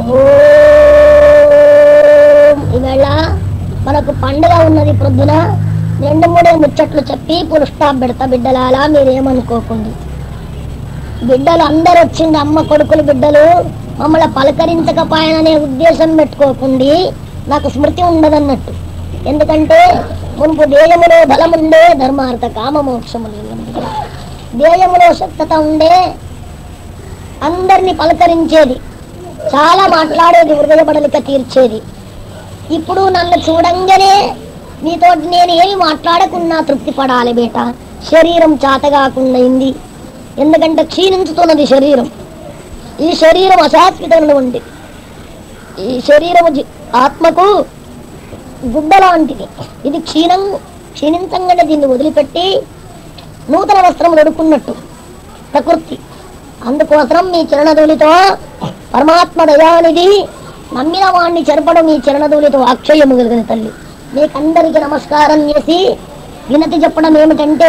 ఓం ఈవేళ మనకు పండుగ ఉన్నది ప్రొద్దున రెండు మూడే ముచ్చట్లు చెప్పి పురుష్టా పెడతా బిడ్డలాలా మీరేమనుకోకండి బిడ్డలు అందరు వచ్చింది అమ్మ కొడుకులు బిడ్డలు మమ్మల్ని పలకరించకపోయాననే ఉద్దేశం పెట్టుకోకుండి నాకు స్మృతి ఉండదన్నట్టు ఎందుకంటే మునుపు దేయములో బలముండే ధర్మార్థ కామ మోక్షములు దేయములో శక్తత ఉండే అందరినీ పలకరించేది చాలా మాట్లాడేది హృదయ బడలిక తీర్చేది ఇప్పుడు నన్ను చూడంగానే నీతో నేను ఏమి మాట్లాడకున్నా తృప్తి పడాలి బేట శరీరం చాతగాకుండా అయింది ఎందుకంటే క్షీణించుతున్నది శరీరం ఈ శరీరం అశాశ్వతంలో ఉంది ఈ శరీరము జీ- ఆత్మకు గుడ్డ లాంటిది ఇది క్షీణం క్షీణించంగానే దీన్ని వదిలిపెట్టి నూతన వస్త్రం దొరుకున్నట్టు ప్రకృతి అందుకోసం మీ చరణధూలితో పరమాత్మ దయానిధి నమ్మిన వాణ్ణి చెరపడం మీ చరణధూలితో అక్షయము కలిగిన తల్లి మీకందరికి నమస్కారం చేసి వినతి చెప్పడం ఏమిటంటే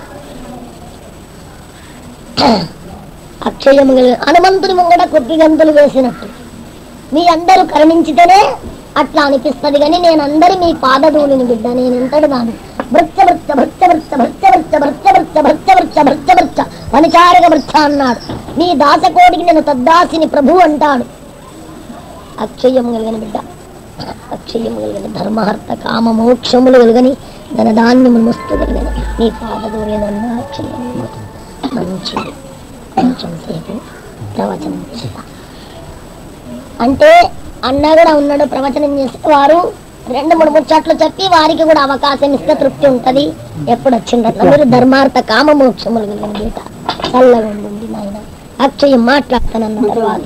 అక్షయము కలిగిన హనుమంతుని ముంగట కొద్ది గంతులు వేసినట్టు మీ అందరూ కరుణించితేనే అట్లా అనిపిస్తది కానీ నేను అందరి మీ పాదధూళిని బిడ్డ నేను ఎంతటి దాను భృత్య భృత్య భృత్య భృత్య భృత్య భృత్య భృత్య భృత్య భృత్య భృత్య భృత్య భృత్య వనిచారక భృత్య అన్నాడు నీ దాసకోడికి నేను తద్దాసిని ప్రభు అంటాడు అక్షయము కలిగిన బిడ్డ అక్షయము కలిగిన ధర్మార్థ కామ మోక్షములు కలిగని ధనధాన్యములు మస్తు కలిగిన నీ పాదధూళినన్న అక్షయము మంచిది కొంచెం సేపు ప్రవచనం చేద్దాం అంటే అన్న కూడా ఉన్నాడు ప్రవచనం చేసే వారు రెండు మూడు ముచ్చట్లు చెప్పి వారికి కూడా అవకాశం ఇస్తే తృప్తి ఉంటది ఎప్పుడు వచ్చిందట్లా మీరు ధర్మార్థ కామ మోక్షములు కలిగిన గీత చల్లగా ఉండండి నాయన అక్షయం మాట్లాడతానన్న తర్వాత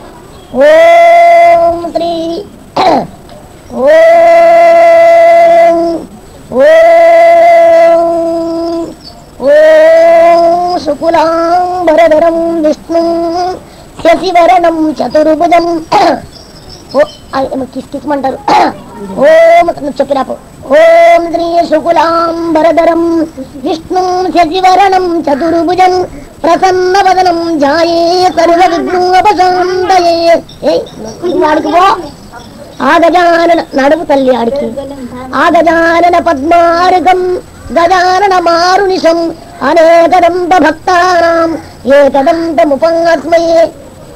ఓం శ్రీ ఓం ఓం ఓం శుకులాంబరధరం విష్ణు శశివరణం చతుర్భుజం ఓ ఆ, ఏమో కిస్ కిస్మంటారు ఓం నువ్వు చెప్పిరాపు ఓం శ్రీ శుకులాంబరధరం విష్ణు శశివరణం చతుర్భుజం ప్రసన్నవదనం జాయే సర్వ విఘ్నోపశాంతయే ఏయ్ నువ్వు ఆడికి పో ఆ గజానన నడుపు తల్లి ఆడికి ఆ గజానన పద్మార్గం గజానన మారునిశం అనేకదంత భక్తానాం ఏకదంతముపస్మయే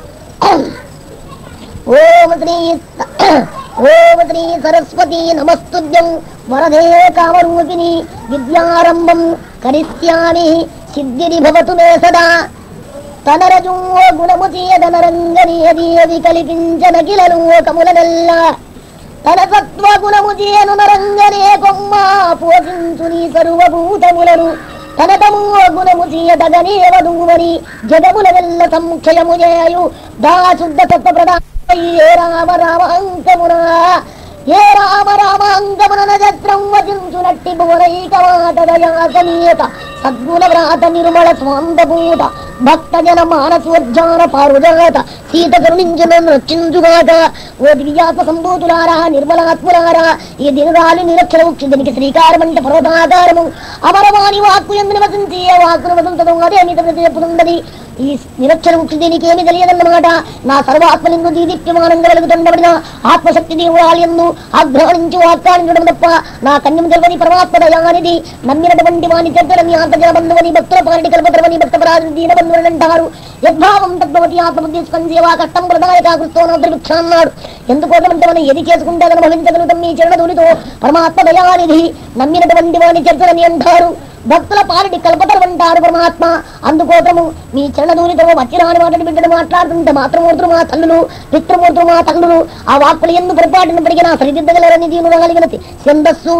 ఓం శ్రీ ఓం శ్రీ సరస్వతి నమస్తుద్యం వరదే కామరూపిణి విద్యారంభం కరిష్యామి సిద్ధిరి భవతు మే సదా తనరజో గుణము చేయదనరంగనీయది కల్పించన లోకములనెల్ల తన సత్వ గుణము చేయను నరంగనే కొమ్మ పోషించు నీ సర్వభూతములను తన తమో గుణము చేయదగనే వధూవని జగముల వెల్ల సంక్షయము చేయు దా శుద్ధ సత్వ ప్రధాన ఏ రామ రామ అంకమునా ఏ రామ రామ అంకమున నజత్రం వచించునట్టి భువనైకవాటదయాసనీయత సద్గుణ వ్రాత నిర్మల స్వాంతభూత భక్త జన మానసోజ్జాన పారుజాత సీత కరుణించిన రక్షించుగాక ఓ దివ్యాత్మ సంభూతులారా నిర్మలాత్ములారా ఈ దినరాలు నిరక్షర దీనికి శ్రీకారం అంటే పర్వతాకారము అమరవాణి వాక్కు ఎందు నివసించి ఏ వాక్కును వదులుతుందో అదే మిత చెప్పుతున్నది ఈ నిరక్షర ముక్తి దీనికి ఏమి తెలియదన్నమాట నా సర్వాత్మలిందు దీదీప్యమానంగా వెలుగుతుండబడిన ఆత్మశక్తి దేవుడాలు ఎందు ఆగ్రహించి వాక్యానించడం తప్ప నా కన్యం తెలియని పరమాత్మ దయానిది నమ్మినటువంటి వాని చెద్దలని ఆత్మజన బంధువని భక్తుల పాలిటి కల్పతరమని భక్త పరాజు దీన బంధువుని అంటారు యద్భావం తద్భవతి ఆత్మబుద్ధి స్కందేవా కష్టం ప్రదాయక కృష్ణ అన్నాడు ఎందుకోసమంటే మనం ఏది చేసుకుంటే అది అనుభవించగలుగుతాం మీ చరణధూలితో పరమాత్మ దయానిధి నమ్మినటువంటి వాని చెద్దలని అంటారు భక్తుల పాలిటి కల్పతరు అంటారు పరమాత్మ అందుకోసము మీ చరణధూలితో వచ్చి రాని వాటిని బిడ్డను మాట్లాడుతుంటే మాతృమూర్తులు మా తల్లులు పితృమూర్తులు మా తల్లులు ఆ వాక్కులు ఎందు పొరపాటునప్పటికీ నా సరిదిద్దగలరని దీని కలిగినది ఛందస్సు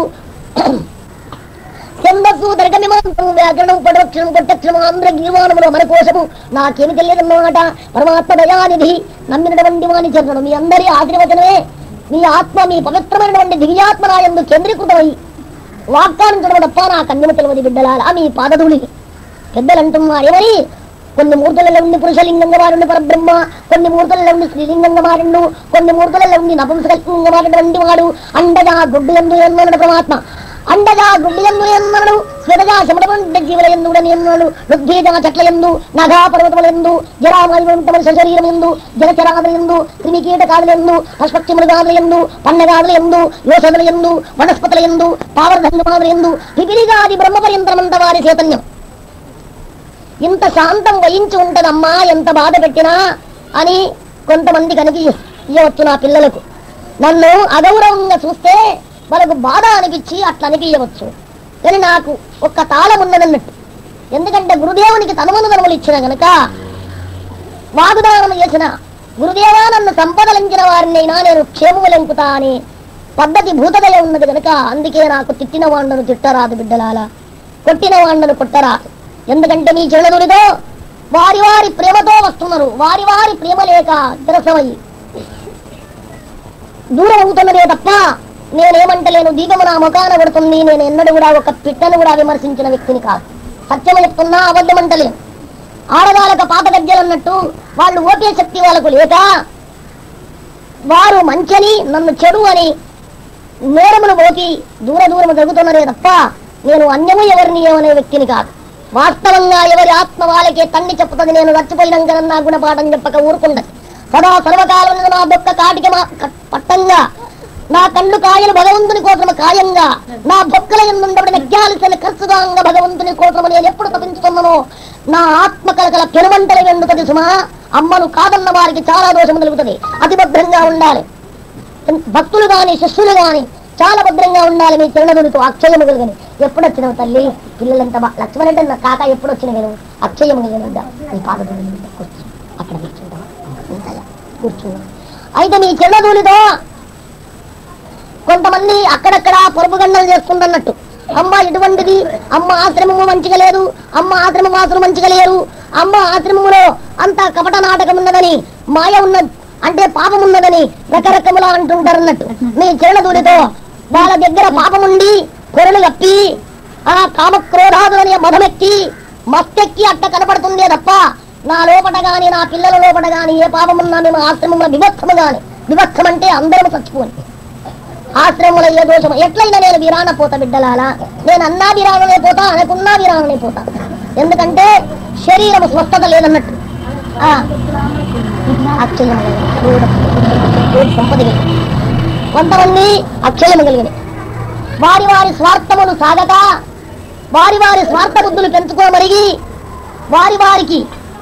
ఛందస్సు దర్గమిమాంతం వ్యాకరణం పడవక్షణం కొట్టక్షణం ఆంధ్ర గీర్వాణములు మన కోసము నాకేమి తెలియదన్నమాట పరమాత్మ దయానిధి నమ్మినటువంటి వాని చరణం మీ అందరి ఆశీర్వచనమే మీ ఆత్మ మీ పవిత్రమైనటువంటి దివ్యాత్మ నాయందు కేంద్రీకృతమై వాగ్దానించడం తప్ప నా కన్యమ తెలియదు బిడ్డలారా మీ పాదధూళి పెద్దలు అంటున్నారు ఏమని కొన్ని మూర్తులలో ఉండి పురుషలింగంగా మారిండు పరబ్రహ్మ కొన్ని మూర్తులలో ఉండి స్త్రీలింగంగా మారిండు కొన్ని మూర్తులలో ఉండి నపుంసకలింగంగా మారినటువంటి వాడు అండగా గుడ్డు ఎందు ఎన్నడు పరమాత్మ అండగా గుడ్డి ఎందు ఎన్నడు స్వేదజా శమడవంటి జీవుల ఎందుడని ఎన్నడు రుద్భీజ చెట్ల ఎందు నగా పర్వతముల ఎందు జరామరివంతముల శరీరం ఎందు జలచరాదుల ఎందు క్రిమికీటకాదుల ఎందు పశుపక్షి మృగాదుల ఎందు పన్నగాదుల ఎందు యోషదుల ఎందు వనస్పతుల ఎందు పావర్ధన్యమాదుల ఎందు పిపిలిగాది బ్రహ్మపర్యంతరమంత వారి చైతన్యం ఇంత శాంతం వహించి ఉంటదమ్మా ఎంత బాధ పెట్టినా అని కొంతమంది కనుక ఇవ్వచ్చు నా పిల్లలకు నన్ను అగౌరవంగా చూస్తే వాళ్ళకు బాధ అనిపించి అట్లా అనిపించవచ్చు కానీ నాకు ఒక్క తాళం ఉన్నదన్నట్టు ఎందుకంటే గురుదేవునికి తనుమనుదనములు ఇచ్చిన గనుక వాగ్దానం చేసిన గురుదేవా నన్ను సంపదలించిన వారినైనా నేను క్షేమములెంకుతా అని పద్ధతి భూతదయ ఉన్నది గనుక అందుకే నాకు తిట్టిన వాండను తిట్టరాదు బిడ్డలాల కొట్టిన వాండను కొట్టరాదు ఎందుకంటే నీ చెడుదురితో వారి వారి ప్రేమతో వస్తున్నారు వారి వారి ప్రేమ లేక విరసమయ్యి దూరం అవుతున్నదే తప్ప నేనేమంటలేను దీపము నా ముఖాన పడుతుంది నేను ఎన్నడూ కూడా ఒక పిట్టను కూడా విమర్శించిన వ్యక్తిని కాదు సత్యం చెప్తున్నా అబద్ధం అంటలేను ఆడవాళ్ళక పాత గజ్జలు అన్నట్టు వాళ్ళు ఓకే శక్తి వాళ్ళకు లేక వారు మంచని నన్ను చెడు అని నేరమును పోకి దూర దూరము జరుగుతున్నదే తప్ప నేను అన్యము ఎవరిని ఏమనే వ్యక్తిని కాదు వాస్తవంగా ఎవరి ఆత్మ వాళ్ళకే తన్ని చెప్పుతుంది నేను రచ్చిపోయినాక నా గుణపాఠం చెప్పక ఊరుకుండదు సదా సర్వకాలం నా దొక్క కాటిక మా- క- పట్టంగా నా కళ్ళు కాయలు భగవంతుని కోసము కాయంగా నా బొక్కల ఎందుండబడిన జ్ఞాలిసిన ఖర్చుగా భగవంతుని కోసము నేను ఎప్పుడు తప్పించుతున్నానో నా ఆత్మ కలకల పెనుమంటలు వెండుతుంది సుమా అమ్మను కాదన్న వారికి చాలా దోషం కలుగుతుంది అతి భద్రంగా ఉండాలి భక్తులు గాని శిష్యులు గాని చాలా భద్రంగా ఉండాలి మీ చిరునదులతో అక్షయము కలిగని ఎప్పుడు వచ్చినావు తల్లి పిల్లలంతా బా లక్ష్మణ అంటే నా కాక ఎప్పుడు వచ్చిన నేను అక్షయము కలిగిన బిడ్డ నీ పాద కూర్చో అక్కడ కూర్చుంటావా ఉంటాయా కూర్చున్నా అయితే మీ చిరునదులతో కొంతమంది అక్కడక్కడ పొరుపు గండలు చేస్తుందన్నట్టు అమ్మ ఇటువంటిది అమ్మ ఆశ్రమము మంచిగా లేదు అమ్మ ఆశ్రమ వాసులు మంచిగా లేరు అమ్మ ఆశ్రమములో అంత కపట నాటకం ఉన్నదని మాయ ఉన్నది అంటే పాపం ఉన్నదని రకరకములా అంటుంటారు అన్నట్టు మీ చిరణదూలితో వాళ్ళ దగ్గర పాపం ఉండి కొరలు కప్పి ఆ కామక్రోధాదు అనే మధమెక్కి మత్తెక్కి అట్ట కనపడుతుందే తప్ప నా లోపట గాని నా పిల్లల లోపట గాని ఏ పాపమున్నా మేము ఆశ్రమంలో విభక్తము గాని విభక్తం అంటే అందరం చచ్చిపోని ఆశ్రమంలో ఏ దోషం ఎట్లయినా నేను విరాణ పోతా బిడ్డలాలా నేను అన్నా విరాణనే పోతా అనుకున్నా విరాణనే పోతా ఎందుకంటే శరీరం స్వస్థత లేదన్నట్టు ఆ, అక్షయం సంపద కలిగిన. కొంతమంది అక్షయం కలిగిన వారి వారి స్వార్థములు సాగక వారి వారి స్వార్థ బుద్ధులు పెంచుకోమరిగి వారి వారికి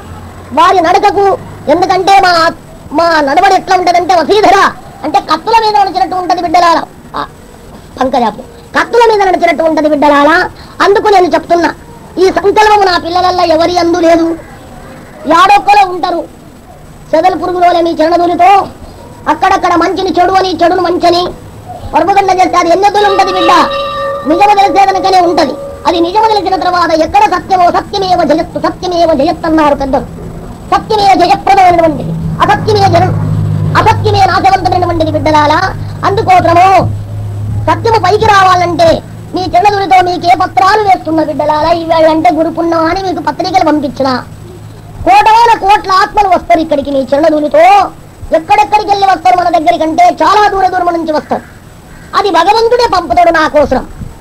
వారి నడకకు ఎందుకంటే మా మా నడవడి ఎట్లా ఉంటదంటే వసీధర అంటే కత్తుల మీద నడిచినట్టు ఉంటది బిడ్డలాల ఆ, పంకజాపు కత్తుల మీద నడిచినట్టు ఉంటది బిడ్డలాల అందుకు నేను చెప్తున్నా ఈ సంకల్పము నా పిల్లలల్లో ఎవరి అందు లేదు యాడొక్కలో ఉంటారు చెదలు పురుగులోనే మీ చరణదులతో అక్కడక్కడ మంచిని చెడు అని చెడును మంచని పరుపుగండ చేస్తే అది ఎన్నెదులు ఉంటది బిడ్డ నిజము తెలిసే కనుకనే ఉంటది అది నిజము తెలిసిన తర్వాత ఎక్కడ సత్యమో సత్యమేవ జయత్తు సత్యమేవ జయత్ అన్నారు పెద్దలు సత్యమే జయప్రదమైనటువంటిది అసత్యమే జనం అసత్యమే నాశవంతమైనటువంటిది బిడ్డలాల అందుకోసము సత్యము పైకి రావాలంటే మీ చెల్లదులతో మీకే పత్రాలు వేస్తున్న బిడ్డలాల ఇవాళ అంటే గురు పుణ్యం అని మీకు పత్రికలు పంపించిన కోటాల కోట్ల ఆత్మలు వస్తారు ఇక్కడికి మీ చెల్లదులతో ఎక్కడెక్కడికి వెళ్ళి వస్తారు మన దగ్గరికి అంటే చాలా దూర దూరం నుంచి వస్తారు అది భగవంతుడే పంపుతాడు నా కోసం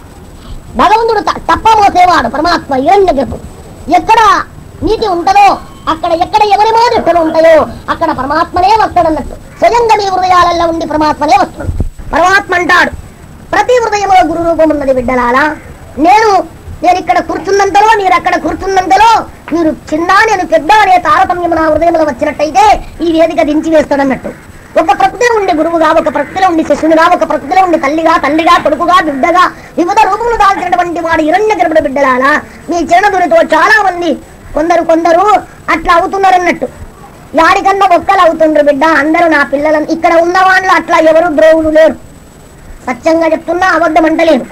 భగవంతుడు త- తప్ప మోసేవాడు పరమాత్మ హిరణ్య గర్భుడు ఎక్కడ నీతి ఉంటుందో అక్కడ ఎక్కడ ఎవరి మోదెట్టలు ఉంటాయో అక్కడ పరమాత్మనే వస్తాడన్నట్టు స్వయంగా మీ హృదయాలలో ఉండి పరమాత్మనే వస్తాడు పరమాత్మ అంటాడు ప్రతి హృదయంలో గురు రూపం ఉన్నది బిడ్డలాలా నేను నేను ఇక్కడ కూర్చున్నంతలో మీరు అక్కడ కూర్చున్నంతలో మీరు చిన్న నేను పెద్ద అనే తారతమ్యం నా హృదయంలో వచ్చినట్టయితే ఈ వేదిక దించి వేస్తాడన్నట్టు ఒక ప్రకృతిలో ఉండే గురువుగా ఒక ప్రకృతిలో ఉండి శిష్యునిగా ఒక ప్రకృతిలో ఉండి తల్లిగా తండ్రిగా కొడుకుగా బిడ్డగా వివిధ రూపములు దాల్చినటువంటి వాడు హిరణ్య గర్భుడ బిడ్డలాలా మీ చిరణదురితో చాలా మంది కొందరు కొందరు అట్లా అవుతున్నారన్నట్టు యాడికన్నా ఒక్కలు అవుతుండ్రు బిడ్డ అందరూ నా పిల్లలను ఇక్కడ ఉన్న వాళ్ళు అట్లా ఎవరు ద్రోవులు లేరు సత్యంగా చెప్తున్నా అబద్ధం అంటలేను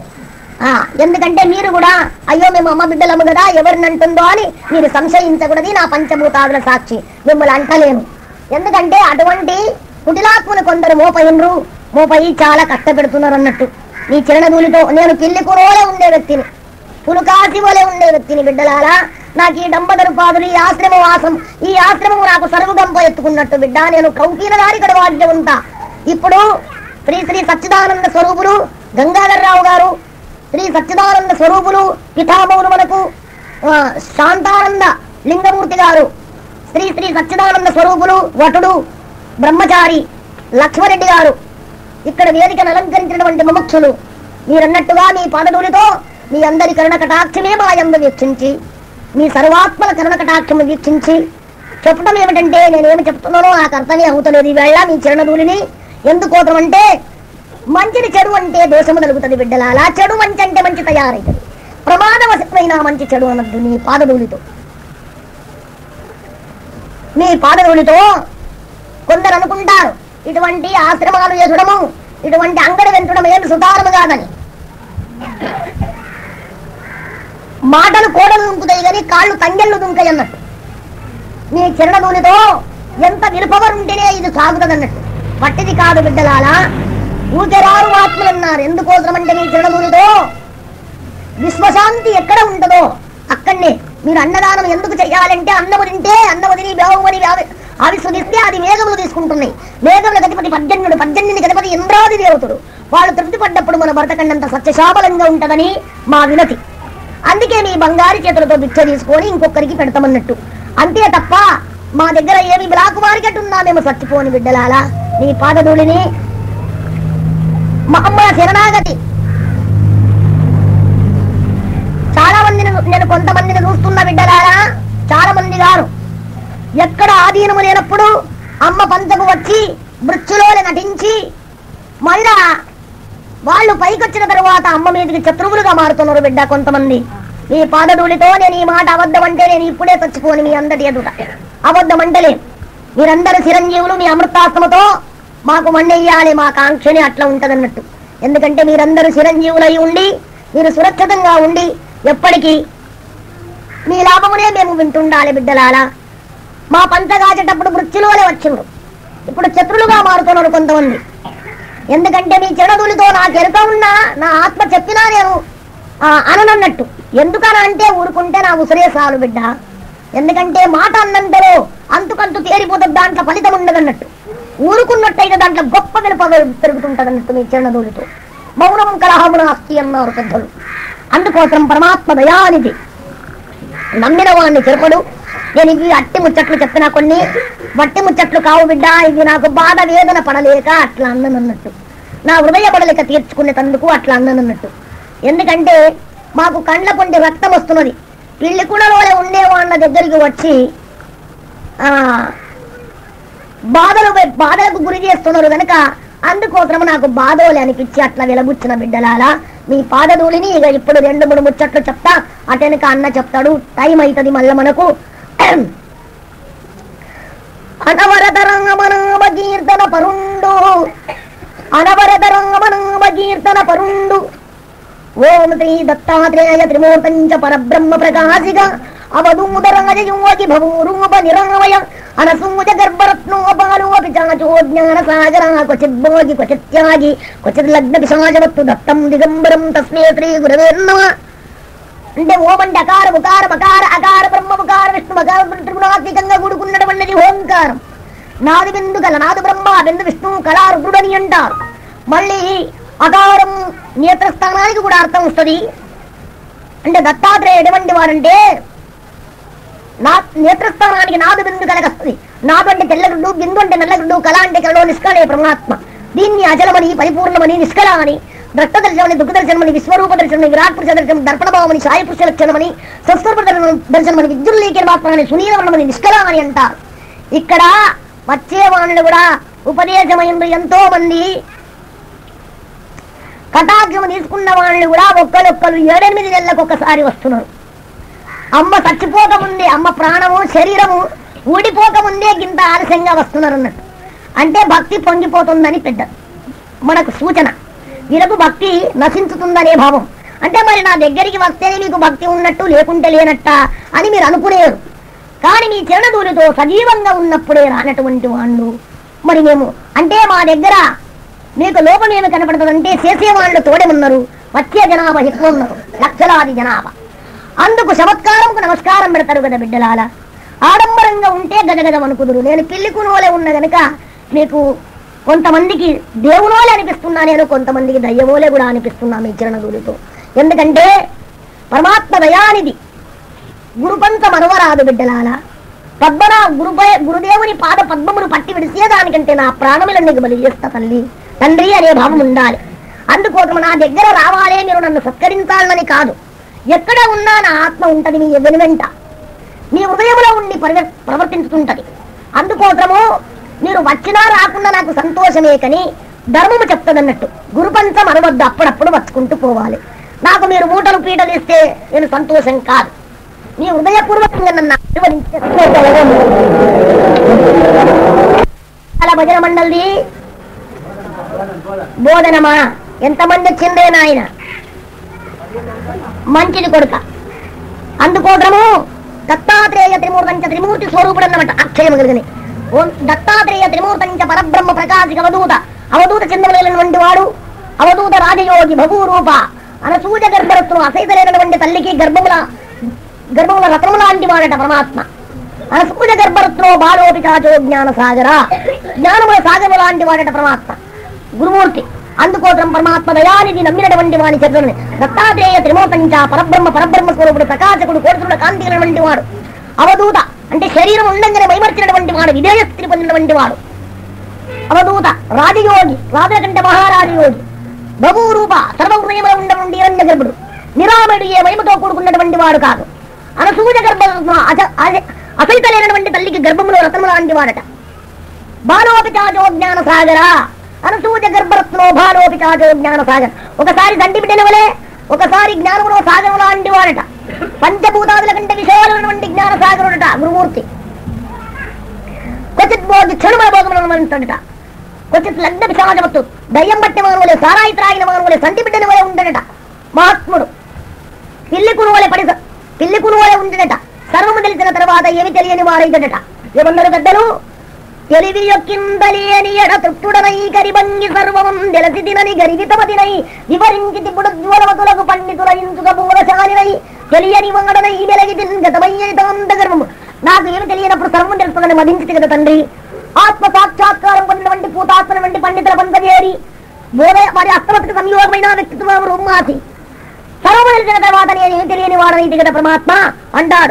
ఆ, ఎందుకంటే మీరు కూడా అయ్యో మేము అమ్మ బిడ్డలము కదా ఎవరిని అంటుందో అని మీరు సంశయించకూడదు నా పంచభూతాదుల సాక్షి మిమ్మల్ని అంటలేను ఎందుకంటే అటువంటి కుటిలాత్మను కొందరు మోపయినరు మోపయి చాలా కష్టపెడుతున్నారు అన్నట్టు మీ చిరణదూలితో నేను పిల్లి కురోలే ఉండే వ్యక్తిని పులుకాసి వలె ఉండే వ్యక్తిని బిడ్డలారా నాకు ఈ డంబదరు పాదులు ఈ ఆశ్రమ వాసం ఈ ఆశ్రమం నాకు సర్వగంప ఎత్తుకున్నట్టు బిడ్డ నేను కౌకీలదారి ఇక్కడ వాద్యం ఉంటా ఇప్పుడు శ్రీ శ్రీ సచ్చిదానంద స్వరూపులు గంగాధర్రావు గారు శ్రీ సచ్చిదానంద స్వరూపులు పితామౌలు మనకు ఆ, శాంతానంద లింగమూర్తి గారు శ్రీ శ్రీ సచ్చిదానంద స్వరూపులు వటుడు బ్రహ్మచారి లక్ష్మరెడ్డి గారు ఇక్కడ వేదికను అలంకరించినటువంటి ముముక్షులు మీరన్నట్టుగా మీ పాదధూళితో మీ అందరి కరుణ కటాక్షమే మా యందు వీక్షించి మీ సర్వాత్మల కరుణ కటాక్షము వీక్షించి చెప్పడం ఏమిటంటే నేనేమి చెప్తున్నానో నాకు అర్థమే అవుతలేదు ఈవేళ మీ చిరణధూళిని ఎందుకోసం అంటే మంచిని చెడు అంటే దోషము కలుగుతుంది బిడ్డలాలా చెడు మంచి అంటే మంచి తయారైతుంది ప్రమాదవశమైన మంచి చెడు అనద్దు నీ పాదధూళితో మీ పాదధూళితో కొందరు అనుకుంటారు ఇటువంటి ఆశ్రమాలు చేసుడము ఇటువంటి అంగడి వెంటడం ఏమి సుతారము కాదని మాటలు కోడలు దుంకుతాయి కానీ కాళ్ళు తంగెళ్ళు దుంకాయి అన్నట్టు నీ చిరణధూనితో ఎంత విలుపవరుంటేనే ఇది సాగుతుంది అన్నట్టు పట్టిది కాదు బిడ్డలాలా ఊకెరారు ఆత్మలు అన్నారు ఎందుకోసం అంటే నీ చిరణధూనితో విశ్వశాంతి ఎక్కడ ఉంటుందో అక్కడనే మీరు అన్నదానం ఎందుకు చెయ్యాలంటే అన్నము తింటే అన్నము తిని బేవమని ఆవిస్వదిస్తే అది మేఘములు తీసుకుంటున్నాయి మేఘముల గతిపతి పద్దెన్నుడు పద్దెనిమిది గతిపతి ఇంద్రాది దేవతలు వాళ్ళు తృప్తి పడ్డప్పుడు మన భరతఖండంత సత్యశాబలంగా ఉంటదని మా వినతి అందుకే మీ బంగారు చేతులతో భిక్ష తీసుకొని ఇంకొకరికి పెడతామన్నట్టు అంతే తప్ప మా దగ్గర ఏమి బ్లాక్ మార్కెట్ ఉన్నా మేము చచ్చిపోని బిడ్డలాలా నీ పాదధూళిని మా అమ్మ శరణాగతి చాలా మందిని నేను కొంతమందిని చూస్తున్న బిడ్డలారా చాలా మంది గారు ఎక్కడ ఆధీనము లేనప్పుడు అమ్మ పంచకు వచ్చి మృత్యులోనే నటించి మళ్ళా వాళ్ళు పైకొచ్చిన తరువాత అమ్మ మీదకి శత్రువులుగా మారుతున్నారు బిడ్డ కొంతమంది ఈ పాదధూళితో నేను ఈ మాట అబద్ధం అంటే నేను ఇప్పుడే చచ్చిపోని మీ అందరి ఎదుట అబద్ధం అంటలే మీరందరూ చిరంజీవులు మీ అమృతాత్మతో మాకు మండెయ్యాలి మా కాంక్షని అట్లా ఉంటదన్నట్టు ఎందుకంటే మీరందరూ చిరంజీవులై ఉండి మీరు సురక్షితంగా ఉండి ఎప్పటికీ మీ లాభమునే మేము వింటుండాలి బిడ్డలాలా మా పంచగాచేటప్పుడు మృత్యులోనే వచ్చిండ్రు ఇప్పుడు శత్రులుగా మారుతున్నారు కొంతమంది ఎందుకంటే మీ చెడదులతో నాకు ఎరుక ఉన్నా నా ఆత్మ చెప్పినా నేను ఆ, అననన్నట్టు ఎందుకని అంటే ఊరుకుంటే నా ఉసిరే సాలు బిడ్డ ఎందుకంటే మాట అన్నంతలో అంతుకంతు తేరిపోతుంది దాంట్లో ఫలితం ఉండదన్నట్టు ఊరుకున్నట్టయితే దాంట్లో గొప్ప విలుప పెరుగుతుంటది అన్నట్టు మీ చిరణదులతో మౌనం కలహమున అస్తి అన్నారు పెద్దలు అందుకోసం పరమాత్మ దయానిధి నమ్మిన వాడిని చెరపడు నేను ఇవి అట్టి ముచ్చట్లు చెప్పిన కొన్ని వట్టి ముచ్చట్లు కావు బిడ్డ ఇది నాకు బాధ వేదన పడలేక అట్లా అన్ననన్నట్టు నా హృదయ పడలేక తీర్చుకునే తందుకు అట్లా అన్ననన్నట్టు ఎందుకంటే మాకు కండ్ల కొండి రక్తం వస్తున్నది పిల్లి కుడలోనే ఉండే వాళ్ళ దగ్గరికి వచ్చి ఆ బాధలు బాధలకు గురి చేస్తున్నారు కనుక అందుకోసం నాకు బాధోలే అనిపించి అట్లా వెలబుచ్చిన బిడ్డలాలా మీ పాదధూళిని ఇక ఇప్పుడు రెండు మూడు ముచ్చట్లు చెప్తా అటెనక అన్న చెప్తాడు టైం అవుతుంది మళ్ళీ మనకు అనవరత రంగమనామ కీర్తన పరుండు అనవరత రంగమనామ కీర్తన పరుండు ఓం శ్రీ దత్తాత్రేయ త్రిమూర్తంచ పరబ్రహ్మ ప్రకాశిక అవధూతరాజ యోగి భవూరూప నిరామయ అనసూజ గర్భరత్నోపాలోపి చాచో జ్ఞాన సాగర క్వచిత్ భోగి క్వచిత్ త్యాగి క్వచిత్ లగ్న పిశాచవత్తు దత్తం దిగంబరం తస్మే శ్రీ గురవే నమ అంటే ఓం అంటే అకార ఉకార మకార అకార బ్రహ్మ ముకార విష్ణు మకార త్రిగుణాత్మికంగా కూడుకున్నటువంటిది ఓంకారం నాది బిందు గల నాదు బ్రహ్మ బిందు విష్ణు కళా రుద్రుడని అంటారు మళ్ళీ అకారం నేత్రస్థానానికి కూడా అర్థం వస్తుంది అంటే దత్తాత్రేయ ఎటువంటి వారంటే నా నేత్రస్థానానికి నాదు బిందు కలగస్తుంది నాదు అంటే తెల్లగుడ్డు బిందు అంటే నల్లగుడ్డు కళ అంటే కళలో నిష్కళే పరమాత్మ దీన్ని అచలమని పరిపూర్ణమని నిష్కళ అని ద్రష్ట దర్శనమని దుఃఖ దర్శనమని విశ్వరూప దర్శనమని విరాట్ పురుష దర్శనం దర్పణ భావమని సాయి పురుష లక్షణమని సంస్కృత దర్శనమని విద్యుల్లీకర మాత్రమని సునీలవర్ణమని నిష్కళ అని అంటారు ఇక్కడ వచ్చేవాణులు కూడా ఉపదేశమైంది ఎంతో మంది కటాక్షం తీసుకున్న వాళ్ళు కూడా ఒక్కరొక్కరు ఏడెనిమిది నెలలకు ఒకసారి వస్తున్నారు అమ్మ చచ్చిపోక ముందే అమ్మ ప్రాణము శరీరము ఊడిపోక ముందే గింత ఆలస్యంగా వస్తున్నారు అన్నట్టు అంటే భక్తి పొంగిపోతుందని పెద్ద మనకు సూచన వీళ్ళకు భక్తి నశించుతుందనే భావం అంటే మరి నా దగ్గరికి వస్తేనే మీకు భక్తి ఉన్నట్టు లేకుంటే లేనట్ట అని మీరు అనుకునేరు కానీ మీ చిరణదూరితో సజీవంగా ఉన్నప్పుడే రానటువంటి వాళ్ళు మరి మేము అంటే మా దగ్గర మీకు లోపం ఏమి కనపడుతుందంటే చేసేవాళ్ళు తోడేమున్నారు వచ్చే జనాభా ఎక్కువ ఉన్నారు లక్షలాది జనాభా అందుకు చమత్కారంకు నమస్కారం పెడతారు కదా బిడ్డలాల ఆడంబరంగా ఉంటే గదగదం అనుకుదురు నేను పిల్లికునోలే ఉన్న గనుక మీకు కొంతమందికి దేవునోలే అనిపిస్తున్నా నేను కొంతమందికి దయ్యమోలే కూడా అనిపిస్తున్నా మీ చిరణదూరితో ఎందుకంటే పరమాత్మ దయానిది గురుపంత మనవరాదు బిడ్డలాల పద్మన గురుపై గురుదేవుని పాద పద్మమును పట్టి విడిసేదానికంటే నా ప్రాణములను నీకు బలి చేస్తా తల్లి తండ్రి అనే భావం ఉండాలి అందుకోసం నా దగ్గర రావాలే మీరు నన్ను సత్కరించాలని కాదు ఎక్కడ ఉన్నా నా ఆత్మ ఉంటది మీ వెను వెంట మీ హృదయంలో ఉండి పరివ- ప్రవర్తించుతుంటది అందుకోసము మీరు వచ్చినా రాకుండా నాకు సంతోషమే కని ధర్మము చెప్తదన్నట్టు గురుపంచం అనవద్దు అప్పుడప్పుడు వచ్చుకుంటూ పోవాలి నాకు మీరు మూటలు పీటలు ఇస్తే నేను సంతోషం కాదు మీ హృదయపూర్వకంగా నన్ను ఆశీర్వదించే అలా భజన మండలిది బోధనమా ఎంతమంది వచ్చిందే నాయన మంచిది కొడుక అందుకోసము దత్తాత్రేయ త్రిమూర్తంచ త్రిమూర్తి స్వరూపుడు అన్నమాట అక్షయం కలిగిన ఓం దత్తాత్రేయ త్రిమూర్తంచ పరబ్రహ్మ ప్రకాశిక అవధూత అవధూత చెందలేనటువంటి వాడు అవధూత రాజయోగి భగూరూప అనసూజ గర్భరత్వం అసైతలేనటువంటి తల్లికి గర్భముల గర్భముల రత్నము లాంటి వాడట పరమాత్మ అనసూజ గర్భరత్నో బాలోపి చాచో జ్ఞాన సాగర జ్ఞానముల సాగరము లాంటి వాడట పరమాత్మ గురుమూర్తి అందుకోసం పరమాత్మ దయానిధి నమ్మినటువంటి వాని చదువుని దత్తాత్రేయ త్రిమూర్తంచ పరబ్రహ్మ పరబ్రహ్మ స్వరూపుడు ప్రకాశకుడు కోరుతున్న కాంతినటువంటి వాడు అవధూత అంటే శరీరం ఉండంగానే మైమర్చినటువంటి వాడు విధేయ స్థితి పొందినటువంటి వాడు అవధూత రాజయోగి రాజుల కంటే మహారాజయోగి బహురూప సర్వహృదయంలో ఉండవండి హిరణ్య గర్భుడు నిరామయుడు ఏ మహిమతో కూడుకున్నటువంటి వాడు కాదు అనసూజ గర్భ అసైత లేనటువంటి తల్లికి గర్భములో రత్నము లాంటి వాడట బాలోపిచాచో జ్ఞాన సాగర అనసూజ గర్భరత్నో బాలోపిచాచో జ్ఞాన సాగర్ ఒకసారి దండి బిడ్డనవలే ఒకసారి జ్ఞానములో సాగరం లాంటి వాడట పంచభూతాదుల కంటే విషయాలైనటువంటి జ్ఞాన సాగరుడట గురుమూర్తి క్వచిత్ బోధి క్షణముల భోగములంటట క్వచిత్ లగ్న పిశాచవత్తు దయ్యం పట్టిన వారు వలె సారాయి త్రాగిన వారు వలె సంటి బిడ్డన వలె ఉండడట మహాత్ముడు పిల్లి కునువలే పడి పిల్లి కునువలే ఉండడట సర్వము తెలిసిన తర్వాత ఏమి తెలియని వారైదడట ఏమన్నారు పెద్దలు తెలివి యొక్కిందలేని ఎడ తృప్తుడనై గరిబంగి సర్వము తెలిసి తినని గరివితమతినై వివరించి తిప్పుడు జ్వలవతులకు పండితుల ఇంచుక బోధశాలినై తెలియని వాడనై వెలగి గతమయ్యేతాంత గర్వము నాకు ఏమి తెలియనప్పుడు సర్వం తెలుస్తుందని మదించి కదా తండ్రి ఆత్మ సాక్షాత్కారం పొందినటువంటి పూతాత్మనటువంటి పండితుల పంచజేరి బోధ వారి అస్తమతికి సంయోగమైన వ్యక్తిత్వం రూమాసి సర్వం తెలిసిన తర్వాత నేను ఏమి తెలియని వాడనైతే కదా పరమాత్మ అంటాడు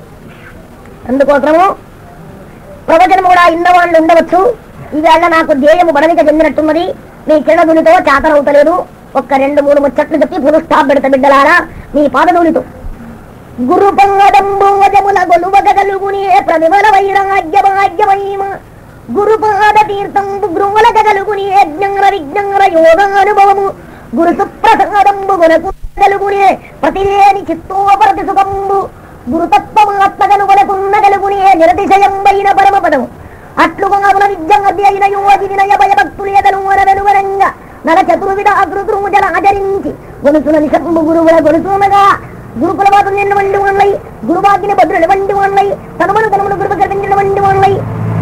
అందుకోసము ప్రవచనం కూడా ఇన్నవాళ్ళు ఉండవచ్చు ఈవేళ నాకు ధ్యేయము బడలిక చెందినట్టున్నది మీ చిన్నదునితో చాతరవుతలేదు ఒక్క రెండు మూడు ముచ్చట్లు చెప్పి పురుస్తాప్ పెడత బిడ్డలారా మీ పాదధూలితో గురు పంగడంబోజముల గొలువగలుగునే ప్రతిమల వైరాగ్యమాగ్యమయమ గురు పాద తీర్థంబు గృహల గలుగునే జ్ఞంగ విజ్ఞంగ యోగానుభవము గురు సుప్రసాదంబు గుణకు గలుగునే ప్రతిలేని చిత్తోపరతి సుఖంబు గురుతత్వమాత్మగలుగునకున్న గలుగునే నిరతిశయంబైన పరమ పదము అట్లుగాముల విద్యంగద్యైన యోగి వినయ భయభక్తులేదను వెనువరంగా నల చతుర్విధ అగ్రుద్రూజల ఆచరించి గొలుసున నిశంబు గురువుల గొలుసునగా గురుకుల వాతం నిన్న వండి వాళ్ళై గురువాకిని భద్రుల వండి వాళ్ళై తనుమను తనుమను గురువు గర్వించిన వండి వాళ్ళై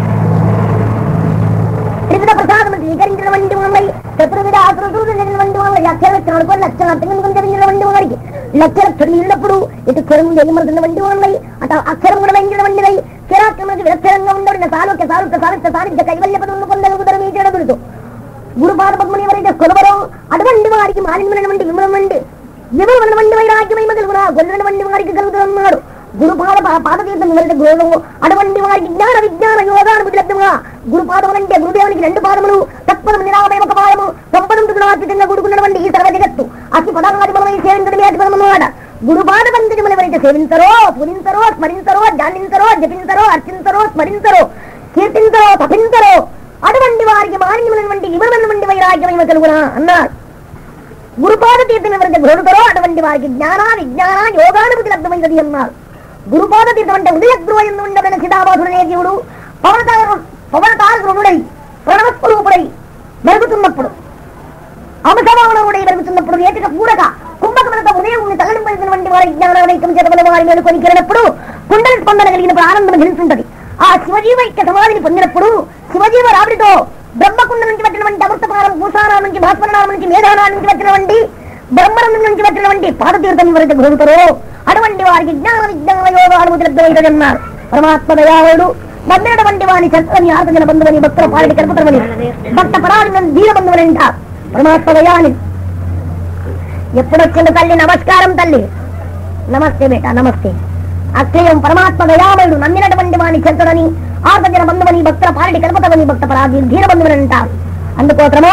త్రివిధ ప్రసాదము స్వీకరించిన వంటి వాళ్ళై చతుర్విధ ఆకృతులు వంటి వాళ్ళై లక్ష లక్షలు అనుకోని లక్షల అర్థం జరిగిన వంటి వారికి లక్ష లక్షలు నీళ్ళప్పుడు ఇటు క్షరం జయమరుతున్న వంటి వాళ్ళై అట అక్షరం కూడా వెంచిన వంటివై స్థిరాక్రమణకి విలక్షణంగా ఉండబడిన సాలోక్య సారూక్య సారథ్య సారిధ్య కైవల్య పదవులు పొందగలుగుతారు మీ చెడదులతో గురుపాద పద్మని ఎవరైతే కొలవరో అటువంటి వారికి మాలిన్యమైనటువంటి విమలమండి విమలమైనటువంటి వైరాగ్యమై కలుగురా గొల్లటువంటి వారికి కలుగుతున్నాడు గురుపాద పా- పాదతీర్థం ఎవరైతే గౌరవం అటువంటి వారికి జ్ఞాన విజ్ఞాన యోగానుభూతి లబ్ధంగా గురుపాదములు అంటే గురుదేవునికి రెండు పాదములు తత్పదం నిరామయ ఒక పాదము సంపదం తుగుణాత్మికంగా కూడుకున్నటువంటి ఈ సర్వ జగత్తు అతి పదార్థి బలమై సేవించడమే అతి పదమన్నమాట గురుపాద పంచములు ఎవరైతే సేవించరో పూజించరో స్మరించరో ధ్యానించరో జపించరో అర్చించరో స్మరించరో కీర్తించరో తపించరో అటువంటి వారికి మాలిన్యమైనటువంటి వివరమైనటువంటి వైరాగ్యమైన కలుగునా అన్నారు గురుపాద తీర్థం ఎవరైతే గృహుతారో అటువంటి వారికి జ్ఞాన విజ్ఞాన యోగానుభూతి లబ్ధమైనది అన్నారు గురుపాద తీర్థం అంటే ఉదయగ్రహంలో ఉండబడిన సీతాబాసుడనే జీవుడు పవనతార పవనతారుడై ప్రణవస్వరూపుడై మెరుగుతున్నప్పుడు అంశభావనముడై మెరుగుతున్నప్పుడు ఏటిక కూడక కుంభకములతో ఉదయం తల్లింపడినటువంటి వారి జ్ఞానానైకం చేతబడిన వారి మేలుకొని కిరణప్పుడు కుండలి స్పందన కలిగినప్పుడు ఆనందం నిలుస్తుంటది ఆ శివజీవైక్య సమాధిని పొందినప్పుడు శివజీవ రావిడితో బ్రహ్మకుండ నుంచి వచ్చినటువంటి అమృతపారం భూసానం నుంచి భాస్వరనామం నుంచి మేధానాం నుంచి వచ్చినటువంటి బ్రహ్మరంధం నుంచి వచ్చినటువంటి పాదతీర్థం ఎవరైతే గురుతారో అటువంటి వారికి జ్ఞాన విజ్ఞాన యోగ అనుమతి అన్నారు పరమాత్మ దయాళుడు నమ్మినటువంటి వాని చక్కని ఆర్జన బంధువని భక్తుల పాలిటి కల్పతమని భక్త పరాణి దీన బంధువని అంటారు పరమాత్మ దయాని ఎప్పుడొచ్చింది తల్లి నమస్కారం తల్లి నమస్తే బేట నమస్తే అక్షయం పరమాత్మ దయామయుడు నమ్మినటువంటి వాణి చెంతడని ఆర్తజన బంధువని భక్తుల పాలటి కల్పతవని భక్త పరాధి ధీర బంధువని అంటారు అందుకోసము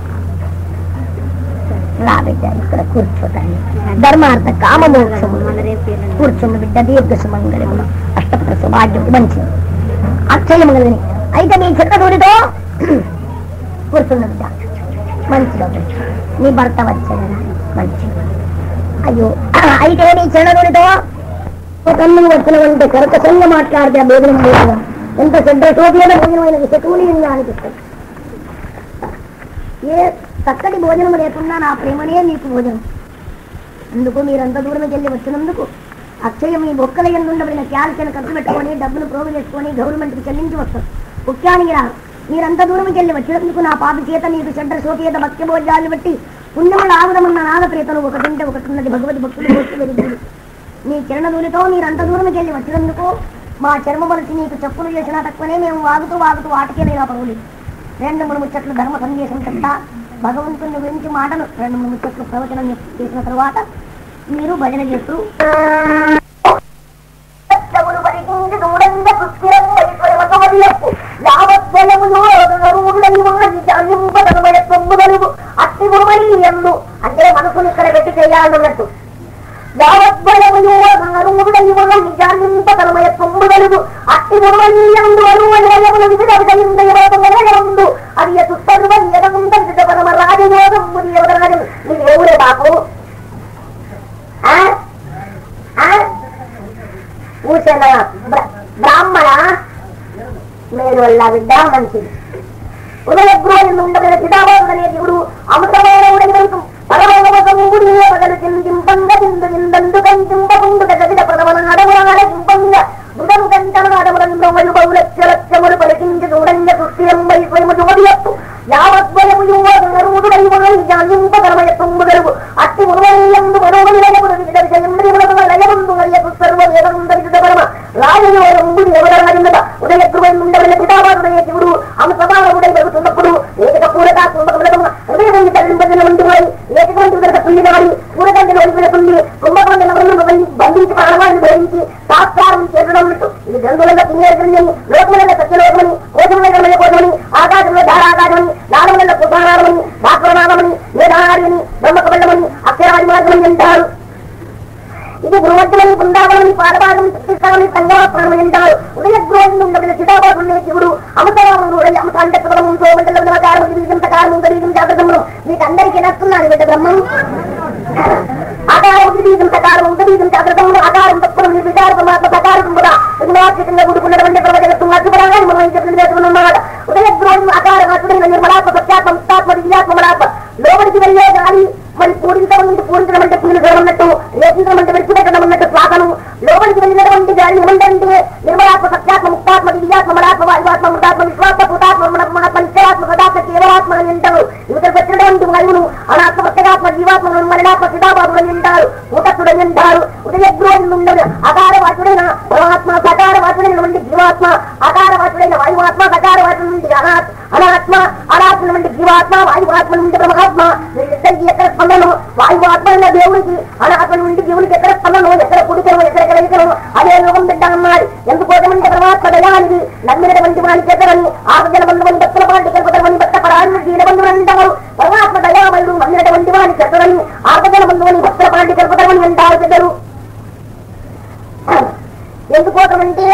రా బిడ్డ ఇక్కడ కూర్చో తల్లి ధర్మార్థ కామమోక్షము కూర్చున్న బిడ్డ దీర్ఘ సుమంగళము అష్టపద సౌభాగ్యం మంచిది అక్షయములని అయితే నీ చిత్తదూరితో కూర్చున్న బిడ్డ మంచిది నీ భర్త వచ్చాడు మంచిది అయ్యో అయితే నీ చిన్నదూరితో కన్ను వచ్చినవంటే కరకసంగా మాట్లాడితే ఆ భోజనం భోజనం ఎంత శ్రద్ధ శోభ్యమైన భోజనమైన శకునీయంగా అనిపిస్తుంది ఏ చక్కటి భోజనం లేకున్నా నా ప్రేమనే మీకు భోజనం అందుకు మీరంత దూరం వెళ్ళి వచ్చినందుకు అక్షయ మీ బొక్కల ఎందుండబడిన క్యాల్సియం ఖర్చు పెట్టుకొని డబ్బులు ప్రోగు చేసుకొని గవర్నమెంట్కి చెల్లించి వస్తారు ముఖ్యానికి రాదు మీరంత దూరం వెళ్ళి వచ్చినందుకు నా పాప చేత మీకు చెడ్డ శోకేత భక్తి భోజాలు బట్టి పుణ్యములు ఆగుదమన్న నాగప్రీతలు ఒకటింటే ఒకటి ఉన్నది భగవతి భక్తులు భక్తి వెలుగులు మీ చరణదూలితో మీరంత దూరం వెళ్ళి వచ్చినందుకు మా చర్మ మనిషి మీకు చెప్పులు చేసినా తక్కువనే మేము వాగుతూ వాగుతూ వాటికే ఇలా పరుగులు రెండు మూడు ముచ్చట్లు ధర్మ సందేశం చెప్తా భగవంతుని గురించి మాటలు రెండు మూడు ముచ్చట్లు ప్రవచనం చేసిన తర్వాత మీరు భజన చేస్తూ అంటే మనసును ఇక్కడ పెట్టి చేయాలన్నట్టు యావద్వయముయోగరుడైవనిజానింపతలమయ తొమ్మిదలుగు అట్టి మురవనీయందు అరువలయముల విధిదవిదయిందయవతములగరందు అది ఎదుస్తరువ నియదముంద పరమ రాజయోగం ఎవరాజు నీకు ఎవరే బాపు ఆ? ఆ? ఊసెన బ్ర- బ్రాహ్మణ నేను వల్ల బిడ్డ మంచిది ఉదయగ్రోహిని ఉండగల చిదాబాదుడనే దేవుడు అమృతమైన ఉడగలుగుతూ పరమవసముడి పగలు చిందింపంగ చిందు చిందందు కంచింపకుండు గజగిద ప్రథమన అడముల చింపంగ మృదము కంటను అడములంలో వయు బహు లక్ష లక్షములు పలికించి చూడంగ సుస్థిరంబై స్వయము జుమదియత్తు యావద్వయము యువరుడై జానింపకరమయ తొమ్మిదలుగు అట్టి మురువయందు మనోమని లయముడు వివిధ విజయముల లయముందు మరియకు సర్వ వేదందరి పరమ రాజయోగంబుడి ఎవరన్నద ఉదయగ్రువై ఉండవల పితావారుడయ్య శివుడు అమసమానవుడై పెరుగుతున్నప్పుడు ఏకక పూరక కుంభకములకము హృదయం తల్లింపదిన వంటి వారి ఏకటువంటి విదరక తుల్లినాడి పూరకంటి ఒలిపిలకుండి కుంభకండి నవరను బంధించి ప్రాణవాన్ని భరించి సాత్కారం చేసడం ఇది గ్రంథులలో పుణ్యగ్రంథి లోకములలో సత్యలోకమని కోశముల కోశమని ఆకాశంలో ధారాకాశమని నాడములలో కుటానామని భాస్వరనామని మేధాహారిని బ్రహ్మకబల్లమని అక్షరాది మార్గమని అంటారు ఇది గృహత్తులని బృందావనని పాదభాగం చిత్తిస్తామని సంగమాత్మని అంటారు ఉదయగ్రోహం ఉండబడిన చితాబాబుని శివుడు అమసరాముడు అమస అంటే ప్రథమం సోమండలం నవకారం బీజం సకారం బీజం జాతకములు మీకు అందరికీ నచ్చున్నారు బిడ్డ బ్రహ్మం ఆకారం బీజం సకారం బీజం జాతకములు ఆకారం తప్పులు మీ విచార పరమాత్మ సకారం కూడా వినాశకంగా కూడుకున్నటువంటి ప్రవచనం అద్భుతంగా మనం చెప్పిన చేస్తున్నమాట ఉదయగ్రోహం ఆకారం అటుడైన నిర్మలాత్మ సత్యాత్మ ముక్తాత్మ దివ్యాత్మ మలాత్మ లోపలికి వెళ్ళే గాలి మరి పూరించడం అంటే పూరించడం అంటే పీలుచడం అన్నట్టు రేపించడం అంటే విడిచిపెట్టడం అన్నట్టు శ్వాసను లోపలికి వెళ్ళినటువంటి గాలి ఏమంటే నిర్మలాత్మ సత్యాత్మ ముక్తాత్మ దివ్యాత్మ మలాత్మ వాయువాత్మ మృతాత్మ విశ్వాత్మ భూతాత్మ మహాత్మ నిశ్చయాత్మ సదాత్మ కేవలాత్మ అని అంటారు ఇవతలకు వచ్చినటువంటి వాయువును అనాత్మ ప్రత్యేగాత్మ జీవాత్మ మరణాత్మ సితాబాబుడు అని అంటారు ఊటత్తుడు అని అంటారు ఉదయగ్రోహం ఉండదు అకార వాచుడైన పరమాత్మ సకార వాచుడైనటువంటి జీవాత్మ అకార వాచుడైన వాయువాత్మ సకార వాచు నుండి అనాత్ అనాత్మ అనాత్మ నుండి జీవాత్మ వాయువాత్మ నుండి బ్రహ్మాత్మ వీళ్ళిద్దరికి ఎక్కడ స్పందనం వాయువాత్మ అయిన దేవుడికి అనాత్మ నుండి జీవునికి ఎక్కడ స్పందనం ఎక్కడ కుడికరం ఎక్కడ కలిగికరం అదే లోకం బిడ్డ అన్నాడు ఎందుకోసమంటే పరమాత్మ దయానికి నమ్మినటువంటి వాడిని చేతరని ఆరోగ్య బంధువుని భక్తుల పాటి కలుపుతారని భక్త పరాన్ని దీన బంధువులు అంటారు పరమాత్మ దయామయుడు నమ్మినటువంటి వాడిని చేతరని ఆరోగ్య బంధువుని భక్తుల పాటి కలుపుతారని అంటారు పెద్దలు ఎందుకోసమంటే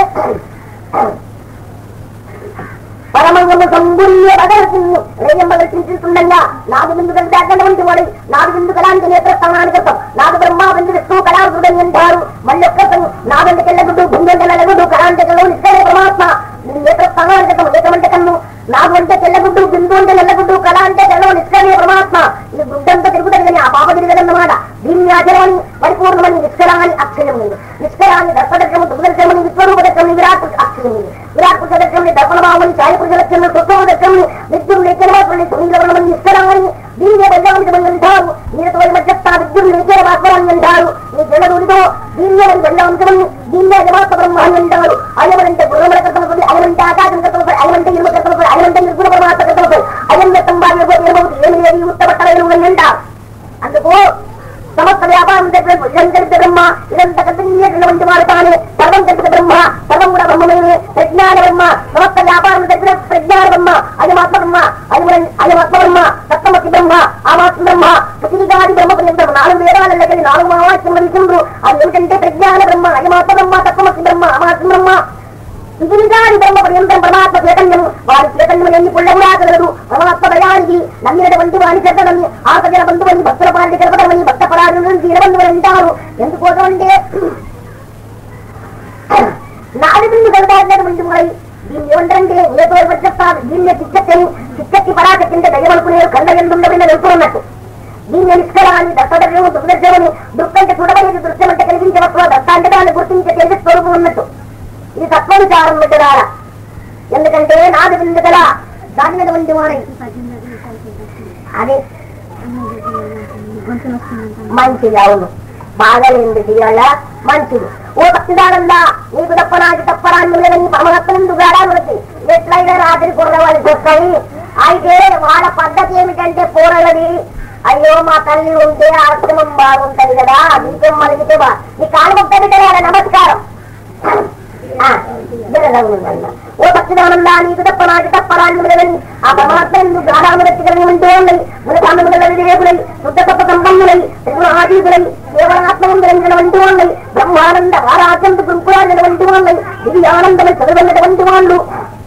పరమగము సంబుల్య పదర్శిన్ను రేయం పదర్శించుతుండగా నాదు బిందు కంటే అటువంటి వాడు నాదు బిందు కళానికి నేత్ర స్థానానికి వస్తాం నాదు బ్రహ్మ బిందు విష్ణు కళాసుడని అంటారు మళ్ళీ ఒక్కసం నాదంటే కెళ్ళగుడ్డు గుండెంటే నల్లగుడ్డు కళాంటే కళ్ళు ఇక్కడే పరమాత్మ నేత్ర స్థానానికి వస్తాం ఏకమంటే కన్ను నాదు అంటే తెల్లగుడ్డు బిందు అంటే నల్లగుడ్డు కళ అంటే కళ్ళు నిష్కరే పరమాత్మ ఇది గుడ్డంతా తిరుగుతుంది కానీ ఆ పాప తిరగదన్నమాట దీన్ని ఆచరమని పరిపూర్ణమని నిష్కరాన్ని అక్షయము నిష్కరాన్ని దర్శదర్శము దుర్దర్శమని విశ్వరూప దర్శనం విరాట్ అక్షయము విరాట్ పురుష దర్శనం దర్పణభావని ఛాయ పురుష దర్శనం సుత్వ దర్శనం నిత్యం నిత్యమాత్మని సునీలవనమని నిష్కరాన్ని దీన్ని వెళ్ళవలసి అంటారు మీరతో మధ్యస్థ విద్యుత్ నిత్య భాస్వరాన్ని అంటారు ఈ జనరుడితో దీన్నే వెళ్ళవంశమని దీన్నే యజమాత్మ బ్రహ్మాన్ని అంటారు అయమంటే గుణముల కర్తమపడి అయమంటే ఆకాశం కర్తమపడి అయమంటే ఇరుమ కర్తమపడి అయమంటే నిర్గుణ పరమాత్మ కర్తమపడి అయం వ్యక్తం భార్య ఏమి లేదు ఉత్తమ తలలు అంటారు అందుకు చెప్పిన ఇదం కలిపి బ్రహ్మ ఇదంతా కల్పించేటువంటి వాడు తానే సర్వం కలిపిన బ్రహ్మ సర్వం కూడా బ్రహ్మమే ప్రజ్ఞాన బ్రహ్మ సమస్త వ్యాపారం తెలిపిన ప్రజ్ఞాన బ్రహ్మ అయమాత్మ బ్రహ్మ అయమాత్మ బ్రహ్మ సప్తమతి బ్రహ్మ ఆమాత్మ బ్రహ్మ ప్రతిగాది బ్రహ్మ పర్యంతం నాలుగు వేదాల దగ్గర నాలుగు మహావాక్యం వదిలిండ్రు అది ఏమిటంటే ప్రజ్ఞాన బ్రహ్మ అయమాత్మ బ్రహ్మ తత్వమతి బ్రహ్మ ఆమాత్మ బ్రహ్మ విధిగాని బ్రహ్మ పర్యంతం పరమాత్మ చైతన్యం వారి చైతన్యం ఎన్ని పుల్ల కూడా కలదు పరమాత్మ దయానికి నమ్మినటువంటి వారి చెడ్డలని ఆకజన బంధువని భక్తుల పాలిటి కలపడమని భక్త పరాజు నుంచి ఇరబంధువులు అంటారు ఎందుకోసం అంటే నాది బిందు కలదాడినటువంటి మురై దీన్ని ఏమంటారంటే ఏదో ఎవరు చెప్తారు దీన్నే చిచ్చని చిచ్చకి పరాశక్తింటే దయ్యమనుకునేరు కళ్ళ ఎందుండమైన వెళ్తూ ఉన్నట్టు దీన్ని నిష్కరాన్ని దత్తదర్శనం దుర్దర్శనని దృక్కంటే చూడబడేది దృశ్యం అంటే కనిపించే వస్తువు దత్త అంటే దాన్ని గుర్తించే తేజ స్వరూపం ఉన్నట్టు ఇది తత్వవిచారం బిడ్డరాల ఎందుకంటే నాది బిందు కదా దాటినటువంటి వాడై అది మంచిది అవును బాగలేంది తీయాల మంచిది ఓ భక్తిదానందా నీకు తప్ప నాకు తప్పరా లేదని పరమహత్తులందు గాడాలకి ఎట్లయినా రాత్రి కుర్రవాళ్ళకి వస్తాయి అయితే వాళ్ళ పద్ధతి ఏమిటంటే పూరలది అయ్యో మా తల్లి ఉంటే ఆశ్రమం బాగుంటది కదా దీపం మలిగితే బా నీ కాలు మొక్కది కదా నమస్కారం ఆ, జరగవుందన్న. ఓ భక్తిదానందా నీకు తప్ప నాకు తప్పరాన్ని లేదని ఆ పరమాత్మ ఎందుకు గాఢామరతి కలిగి ఉంటూ ఉన్నాయి మునకాములై శుద్ధ తప్ప సంబంధులై త్రిగుణాదీతులై కేవలాత్మవంతులైన వంటి వాళ్ళై బ్రహ్మానంద వారాచంత గురుకులాల వంటి వాళ్ళై ఇది ఆనందమై చదువున్నటువంటి వాళ్ళు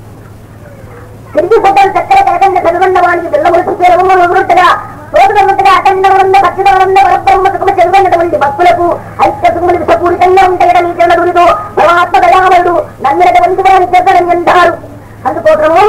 తిరిగి పొట్టలు చక్కెర కలకండ చదువున్న వానికి బిల్లములకు చేరవము ఎగురుట్టుగా తోడుగన్నట్టుగా అఖండవరంద భక్తిదవరంద వరబ్రహ్మ సుఖమ చదువున్నటువంటి భక్తులకు ఐక్య సుఖములు విషపూరితంగా ఉంటాయట నీ చెల్లడునితో పరమాత్మ దయామరుడు నమ్మినటువంటి వారిని చేద్దరని అంటారు అందుకోసము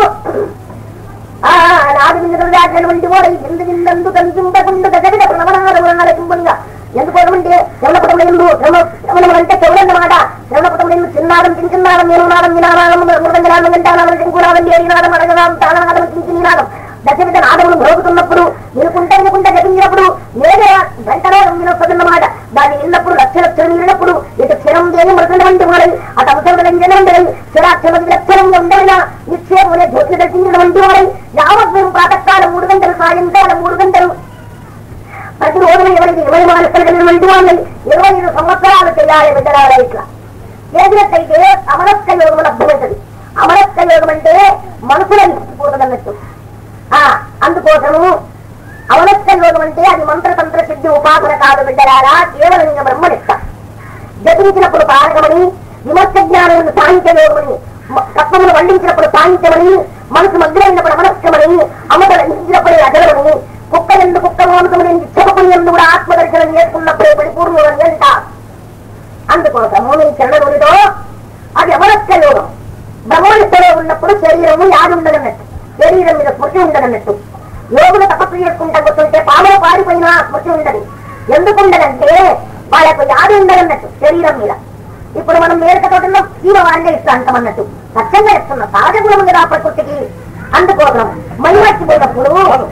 ఆ నాది విన్నటువంటి వాడు ఎందు విందందు కనిపింపకుండు గజగజ ప్రణవనాల కింపునిగా ఎందుకోసమంటే శ్రవణపటం ఎందు శ్రవణం అంటే చెవులన్నమాట శ్రవణపటం ఎందు చిన్నారం చించిన్నారం నేను వినాదం మృదంగనాదం గంటానాదం శంకునాదం ఏడినాదం అడగనాదం తాళనాదం చించినాదం దశవిధ నాదములు భోగుతున్నప్పుడు వినుకుంటా వినుకుంటా జపించినప్పుడు నేనే వెంటనే వినొస్తుందన్నమాట దాన్ని విన్నప్పుడు లక్ష లక్షలు విన్నప్పుడు ఇటు క్షణం దేని మృతున్నటువంటి వాడై అటు అవసరమైనటువంటి స్థిరాక్షర లక్షణంగా ఉండైనా నిశ్చయమునే జ్యోతి దర్శించినటువంటి వాడై యావత్ మేము ప్రాతకాలం మూడు గంటలు సాయంకాలం మూడు గంటలు ప్రతి రోజున ఎవరికి ఇరవై నాలుగు కలిగినటువంటి వాళ్ళని ఇరవై ఐదు సంవత్సరాలు చేయాలి బిడ్డరాల ఇట్లా చేసినట్టయితే అమరత్వ యోగం లభ్యమవుతుంది అమరత్వ యోగం అంటే మనసులను ఇచ్చిపోతుంది అన్నట్టు ఆ, అందుకోసము అవలక్ష యోగం అంటే అది మంత్రతంత్ర సిద్ధి ఉపాసన కాదు బిడ్డరారా కేవలం ఇంకా బ్రహ్మనిష్ట జపించినప్పుడు తారకమని విమర్శ జ్ఞానం సాహిత్య యోగమని మ- తత్వమును వండించినప్పుడు సాహిత్యమని మనసు మగ్గులైనప్పుడు అమనస్కమని అమతల ఇచ్చినప్పుడే అజలమని కుక్క ఎందు కుక్క మోనకమని చెమకుని ఎందు కూడా ఆత్మదర్శనం చేసుకున్నప్పుడే పరిపూర్ణమని అంటారు అందుకోసము నీ చరణుడితో అది అమరత్వ యోగం బ్రహ్మనిష్టలో ఉన్నప్పుడు శరీరము యాది ఉండదన్నట్టు శరీరం మీద స్మృతి ఉండదన్నట్టు యోగులు తపస్సు చేసుకుంటా కూర్చుంటే పాములు పారిపోయినా స్మృతి ఉండదు ఎందుకు ఉండదంటే వాళ్ళకు యాది ఉండదన్నట్టు శరీరం మీద ఇప్పుడు మనం మేరకతో జీవ వారిగా ఇస్తా అంటామన్నట్టు సత్యంగా ఇస్తున్నాం సహజ గుణం కదా ప్రకృతికి అందుకోసం మైమర్చిపోయినప్పుడు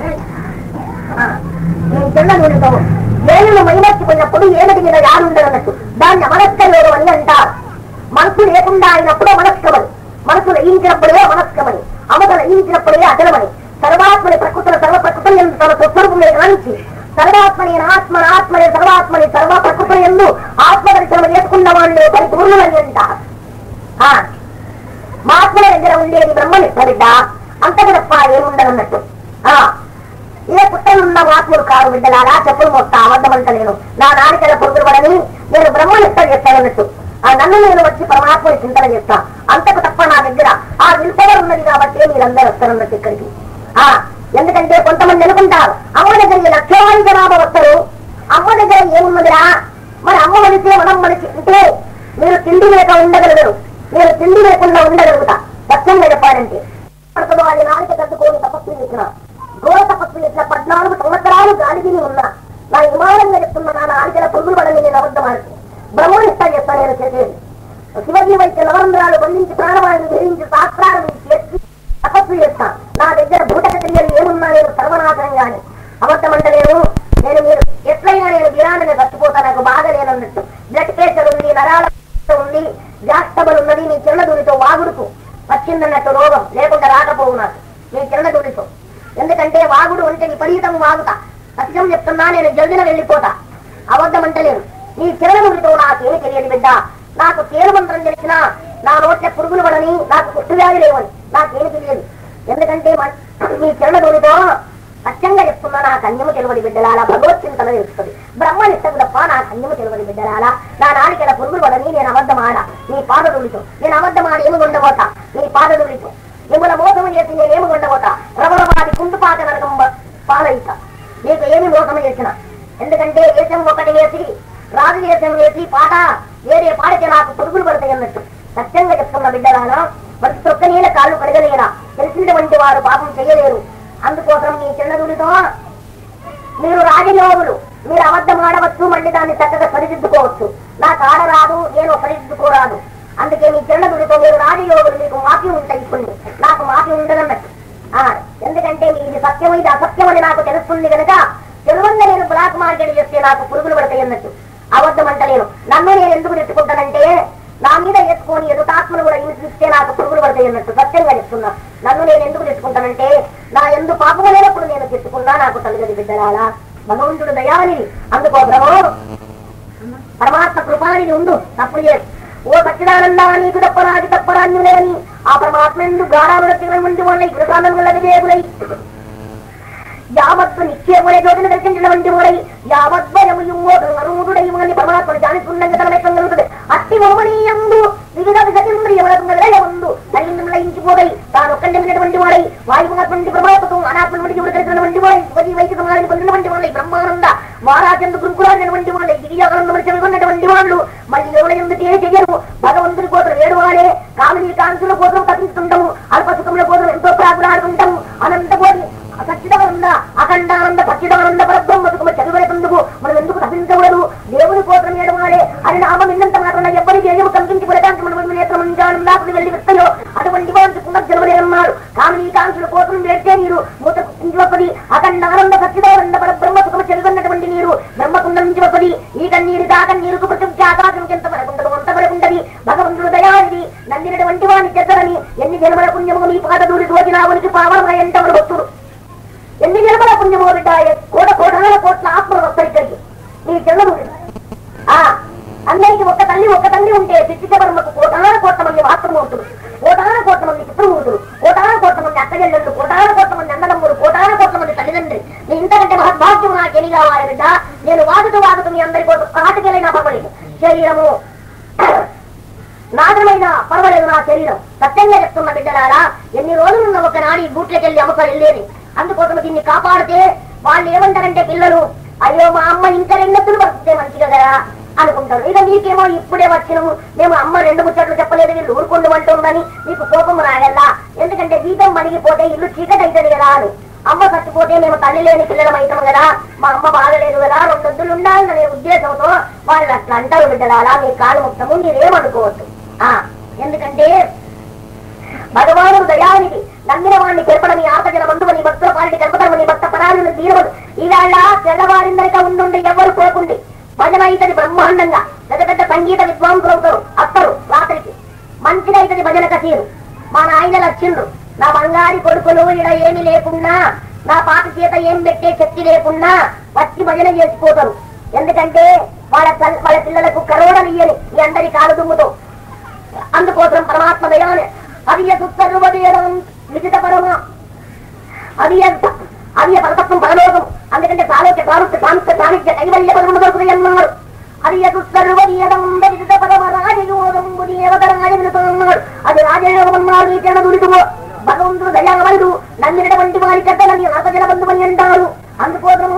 ఆ, నేను చిన్న నూనెతో వేణులు మైమర్చిపోయినప్పుడు ఏమిటి మీద యాది ఉండదన్నట్టు దాన్ని అమరస్క యోగం అని అంటారు మనసు లేకుండా అయినప్పుడే మనస్కమని మనసు లయించినప్పుడే మనస్కమని అమత లయించినప్పుడే అచలమని సర్వాత్మని ప్రకృతుల సర్వ ప్రకృతులు ఎందు తన స్వస్వరూపమే గమనించి సర్వాత్మని ఆత్మ ఆత్మని సర్వాత్మని సర్వ ప్రకృతుల ఎందు ఆత్మదర్శనం చేసుకున్న వాళ్ళు పరిపూర్ణమని అంటారు ఆ, మా ఆత్మల దగ్గర ఉండేది బ్రహ్మనిష్ట బిడ్డ అంతకు తప్ప ఏముండదన్నట్టు ఆ ఏ పుట్టనున్న ఆత్మలు కారు బిడ్డలారా చెప్పులు మొత్తం అబద్ధమంట నేను నా నాడికల పొరుగులు పడని నేను బ్రహ్మనిష్ట చేస్తానన్నట్టు ఆ నన్ను నేను వచ్చి పరమాత్మని చింతన చేస్తా అంతకు తప్ప నా దగ్గర ఆ విల్పవర్ ఉన్నది కాబట్టి మీరందరూ వస్తారన్నట్టు ఇక్కడికి ఆ ఎందుకంటే కొంతమంది అనుకుంటారు అమ్మ దగ్గర ఈ లక్షలాది జనాభా వస్తారు అమ్మ దగ్గర ఏమున్నదిరా మరి అమ్మ మనిషి మనం మనిషి అంటే మీరు తిండి లేక ఉండగలగరు మీరు తిండి లేకుండా ఉండగలుగుతా సత్యంగా చెప్పాలంటే పడుతుందో అది నాలుక తట్టుకోని తపస్సు చేసిన ఘోర తపస్సు చేసిన పద్నాలుగు సంవత్సరాలు గాలిగిని ఉన్నా నా హిమాలయంగా చెప్తున్నా నా నాలుకల పురుగులు పడని నేను అబద్ధమాడుతూ బ్రహ్మనిష్ట చేస్తాను నేను చేసేది శివజీ వైద్య నవరంధ్రాలు బంధించి ప్రాణవాయుని ధరించి శాస్త్రాలను చేసి తపస్సు చేస్తా నా దగ్గర భూతక క్రియలు ఏమున్నా నేను సర్వనాశనం గాని అబద్ధమంటే నేను నేను మీరు ఎట్లయినా నేను విరాణని చచ్చిపోతా నాకు బాధ లేదన్నట్టు బ్లడ్ ప్రెషర్ ఉంది నరాల ఉంది జాస్తబలు ఉన్నది నీ చిన్నదూరితో వాగుడుకు వచ్చిందన్నట్టు రోగం లేకుండా రాకపోవు నాకు నీ చిన్నదూరితో ఎందుకంటే వాగుడు అంటే విపరీతం వాగుతా సత్యం చెప్తున్నా నేను జల్దిన వెళ్ళిపోతా అబద్ధమంటలేను నీ చిరణముడితో నాకేమి తెలియదు బిడ్డ నాకు తేలు మంత్రం తెలిసిన నా నోట్ల పురుగులు పడని నాకు పుట్టు వ్యాధి లేవని నాకేమి తెలియదు ఎందుకంటే మ- నీ చిరణముడితో సత్యంగా చెప్తున్నా నాకు అన్యము తెలియదు బిడ్డలాల భగవత్ చింతన తెలుస్తుంది బ్రహ్మనిష్టకు తప్ప నాకు అన్యము తెలియదు బిడ్డలాల నా నాలుకల పురుగులు పడని నేను అబద్ధమాడ నీ పాదదుడితో నేను అబద్ధమాడ ఏమి ఉండబోతా నీ పాదదుడితో మిమ్మల్ని మోసము చేసి నేనేమి ఉండబోతా రవరవాది కుంటుపాక నరకం పాలయిత నీకు ఏమి మోసము చేసిన ఎందుకంటే వేషం ఒకటి వేసి రాజు వేషం వేసి పాట వేరే పాడితే నాకు పురుగులు పడతాయి అన్నట్టు సత్యంగా చెప్తున్న బిడ్డలారా మరి తొక్క నీళ్ళ కాళ్ళు కడగలేరా తెలిసినటువంటి వారు పాపం చేయలేరు అందుకోసం మీ చిన్నదుడితో మీరు రాజయోగులు మీరు అబద్ధం ఆడవచ్చు మళ్ళీ దాన్ని చక్కగా సరిదిద్దుకోవచ్చు నాకు ఆడరాదు నేను సరిదిద్దుకోరాదు అందుకే మీ చిన్నదుడితో మీరు రాజయోగులు మీకు మాఫీ ఉంటాయి కొన్ని నాకు మాఫీ ఉండదన్నట్టు ఆ, ఎందుకంటే మీది సత్యం ఇది అసత్యం అని నాకు తెలుస్తుంది కనుక తెలుగుంద నేను బ్లాక్ మార్కెట్ చేస్తే నాకు పురుగులు పడతాయి అన్నట్టు అబద్ధం అంటలేను నన్ను నేను ఎందుకు నెట్టుకుంటానంటే నా మీద ఎత్తుకొని ఎదుటాత్మను కూడా హింసిస్తే నాకు పురుగులు పడతాయి అన్నట్టు సత్యంగా చెప్తున్నా నన్ను నేను ఎందుకు తెచ్చుకుంటానంటే నా ఎందు పాపము లేనప్పుడు నేను తెచ్చుకున్నా నాకు తల్లిగది బిడ్డరాలా భగవంతుడు దయానిది అందుకోసము పరమాత్మ కృపానిది ఉండు తప్పుడు చేసి ఓ సచ్చిదానందా నీకు తప్పరాది తప్పరాన్యు లేని ఆ పరమాత్మ ఎందుకు గారాలు వంటి వాళ్ళ కృపానందులకి దేవులై యావత్తు నిశ్చయములే జ్యోతిని దర్శించినటువంటి వాడై యావద్వయము యుమోదరుడై అని పరమాత్మను జానిస్తుండగా తన కలుగుతుంది అట్టి మోమనీయందు వివిధ విగతింద్రియములందు సైన్యంలో ఇంచిపోగై తాను ఒక్కడినటువంటి వాడై వాయువునటువంటి పరమాత్మతో అనాత్మటువంటి జీవుడు కలిసినటువంటి వాడై సుఖీ వైద్య సమాధానం పొందినటువంటి వాళ్ళై బ్రహ్మానంద వారాచంద్ర గురుకులైనటువంటి వాళ్ళై గిరియాగరంలో చెవిగొన్నటువంటి వాళ్ళు మళ్ళీ ఎవరి ఎందుకు ఏ చెయ్యరు భగవంతుని కోసం ఏడువాడే కామిని కాంతుల కోసం తప్పిస్తుంటాము అల్పసుఖముల కోసం ఎంతో ప్రాకులాడుకుంటాము అనంత కోటి సచ్చిదానంద అఖండానంద పచ్చిదానంద పరబ్రహ్మ సుఖమ చదువులేకుందుకు మనం ఎందుకు తప్పించకూడదు దేవుని కోసం ఏడవాలే అని నామం విన్నంత మాత్రం ఎవరి దేవు కనిపించి పురకాంతి మన నేత్రమంజానందాకుని వెళ్ళి విస్తాయో అటువంటి వారికి పునర్జన్మలేనన్నారు కామిని కాంతుల కోసం వేస్తే నీరు మూత నుంచి వస్తుంది అఖండానంద సచ్చిదానంద పరబ్రహ్మ సుఖమ చదువున్నటువంటి నీరు బ్రహ్మకుండం నుంచి వస్తుంది ఈ కన్నీరు కా కన్నీరుకు ప్రతి ఆకాశం ఎంత వరకుంటదు అంత వరకుంటది భగవంతుడు దయానిది నందినటువంటి వాని చెద్దరని ఎన్ని జన్మల పుణ్యము నీ పాదదూరి దోచినావునికి పావనమై ఎంతవరకు భక్తుడు ఎన్ని జన్మల పుణ్యమో బిడ్డ కోట కోటాల కోట్ల ఆత్మలు వస్తాయి ఇక్కడికి నీ జన్మలు ఆ అందరికి ఒక తల్లి ఒక తల్లి ఉంటే పిచ్చిక వర్మకు కోటాన కోట్ల మంది మాతృమూర్తులు కోటాన కోట్ల మంది పితృమూర్తులు కోటాన కోట్ల మంది అక్కజల్లులు కోటాన కోట్ల మంది అన్నదమ్ములు కోటాన కోట్ల మంది తల్లిదండ్రి నీ ఇంతకంటే మహద్భాగ్యం నాకు ఎన్ని కావాలి బిడ్డ నేను వాదుతూ వాదుతూ మీ అందరి కోసం కాటుకెళ్ళైనా పర్వాలేదు శరీరము నాదమైన పర్వాలేదు నా శరీరం సత్యంగా చెప్తున్న బిడ్డలారా ఎన్ని రోజులున్న ఒక నాడి గూట్లకెళ్ళి అమ్మక వెళ్ళేది అందుకోసం దీన్ని కాపాడితే వాళ్ళు ఏమంటారంటే పిల్లలు అయ్యో మా అమ్మ ఇంకా రెండెత్తులు బతికితే మంచిగా కదా అనుకుంటారు ఇక నీకేమో ఇప్పుడే వచ్చినము మేము అమ్మ రెండు ముచ్చట్లు చెప్పలేదు వీళ్ళు ఊరుకుండు అంటుందని నీకు కోపం రాగల్లా ఎందుకంటే దీపం మణిగిపోతే ఇల్లు చీకటి అవుతుంది కదా అని అమ్మ చచ్చిపోతే మేము తల్లి లేని పిల్లలం అవుతాం కదా మా అమ్మ బాగలేదు కదా రెండొద్దులు ఉండాలనే ఉద్దేశంతో వాళ్ళు అట్లా అంటారు బిడ్డలారా మీ కాలు ముక్తము మీరేమనుకోవద్దు ఆ ఎందుకంటే భగవానుడు దయానిధి నమ్మిన వాడిని తెరపడని ఆపజన బంధువని భక్తుల పాలిటి కల్పతరమని భక్త పరాలను తీరవదు ఈవేళ తెల్లవారిందరిక ఉండుండి ఎవరు పోకుండి భజన అవుతుంది బ్రహ్మాండంగా పెద్ద పెద్ద సంగీత విద్వాంసులు అవుతారు అత్తరు రాత్రికి మంచిగా అవుతుంది భజన కసీరు మా నాయనలు వచ్చిండ్రు నా బంగారి కొడుకులు ఇలా ఏమి లేకున్నా నా పాత చేత ఏం పెట్టే శక్తి లేకున్నా వచ్చి భజన చేసిపోతారు ఎందుకంటే వాళ్ళ తల్- వాళ్ళ పిల్లలకు కరోడలు ఇయ్యని ఈ అందరి కాలు దుమ్ముతో అందుకోసం పరమాత్మ దయాన్ని అది సర్వదేవం విజిత పరమ అది అది పరతత్వం పరలోకం అందుకంటే సాలోక్య సారుత్య సాంస్య సాహిత్య కైవల్య పదములు దొరుకుతాయి అన్నారు అది సర్వదీయదం విజిత పరమ రాజయోగం అన్నారు అది రాజయోగం అన్నారు ఈ జన దురితుమో భగవంతుడు దయావరుడు నమ్మినటువంటి వారి కథలని ఆపజల బంధువని అంటారు అందుకోసం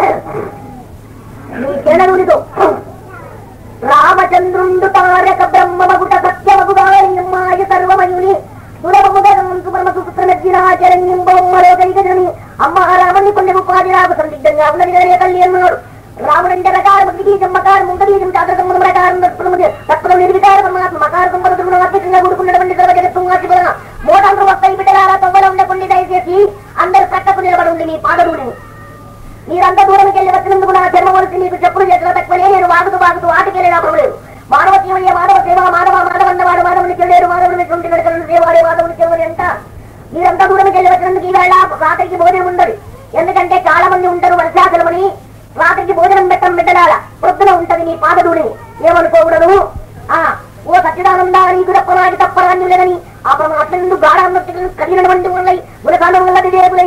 నీ జనరుడితో రామచంద్రుండు తారక బ్రహ్మమగుట సత్యమగుడాయ సర్వమయుని సులభముదరంతు పరమసుపుత్రనజ్జిరాచరణ్యం బొమ్మలో కైగజని అమ్మ రాముని కొన్ని ఉపాధి రామ సందిగ్ధంగా ఉన్నది కదనే తల్లి అన్నాడు రాముడంటే రకారం బీజం మకారం ఉండబీజం చాతకమ్మల ప్రకారం తత్పరముది తత్పరం నిర్వికార పరమాత్మ మకారకం పరతులను అత్యంగా కూడుకున్నటువంటి సర్వ జగత్తు ఆశిపదన మోటాంధ్ర వస్తాయి బిడ్డలారా తవ్వల ఉండకుండా దయచేసి అందరు పక్కకు నిలబడి ఉంది నీ పాదరుడిని మీరంతా దూరంకి వెళ్ళి వచ్చినందుకు నా జన్మ వలసి మీకు చెప్పులు చేసిన తక్కువనే నేను వాగుతూ వాగుతూ వాటికి లాభం లేదు మానవ జీవయ్య మానవ సేవ మానవ మానవన్నవాడు మానవుని చెల్లేరు మానవుని చుంటి నడకలను సేవాడే మానవుని చెవుని అంట మీరంతా దూరంకి వెళ్ళి వచ్చినందుకు ఈవేళ రాత్రికి భోజనం ఉండదు ఎందుకంటే చాలా మంది ఉంటారు వర్షాచలమని రాత్రికి భోజనం పెట్టం బిడ్డలాల ఉంటది నీ పాదడుని ఏమనుకోకూడదు ఆ ఓ సత్యదానంద నీకు తప్పనాటి తప్పరాన్ని లేదని ఆ పరమాత్మ గాఢాన్నట్టు కలిగినటువంటి వాళ్ళై గుణకాలం వల్ల వివేకులై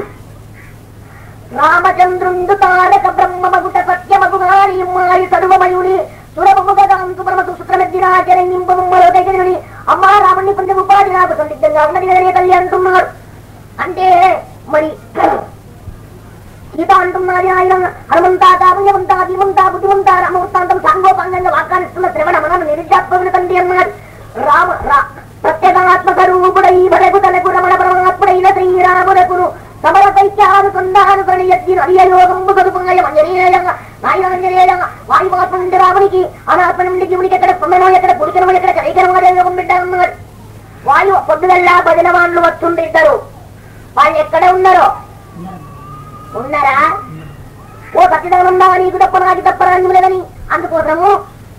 రామచంద్రుండు తారక బ్రహ్మమగుట సత్యమగుగాని మారి సర్వమయుని సురభముగదాంతు పరమసు సుత్రమెద్దిరాచరణింపముమ్మలోకైకని అమ్మా రాముణ్ణి కొంచెం ఉపాధి నాకు సందిగ్ధంగా ఉన్నది కదనే తల్లి అంటున్నాడు అంటే మరి సీత అంటున్నది ఆయన హనుమంతా కావ్యవంతా ధీమంతా బుద్ధిమంతా రామవృత్తాంతం సాంగోపాంగంగా వాక్యానిస్తున్న శ్రవణ మనను నిరుద్యాత్మకుని తండ్రి అన్నాడు రామ రా ప్రత్యేగాత్మక రూపుడై భడకు తనకు రమణ పరమాత్ముడైన శ్రీరామునకును సమర సైత్యాలు కొండాను కని ఎత్తిన అరియయోగంబు కదుపుంగయ మంజనేయ నాయన మంజనేయ వాయువాత్మ నుండి రామునికి అనాత్మ నుండి జీవునికి ఎక్కడ స్పందనో ఎక్కడ పుడికనో ఎక్కడ కరైకనో యోగం పెట్టారన్నాడు వాయు పొద్దుగల్లా భజన వాళ్ళు వస్తుంటారు వాళ్ళు ఎక్కడ ఉన్నారో ఉన్నారా ఓ సత్యదవనుందా నీకు తప్ప నాకు తప్పరాన్ని లేదని అందుకోసము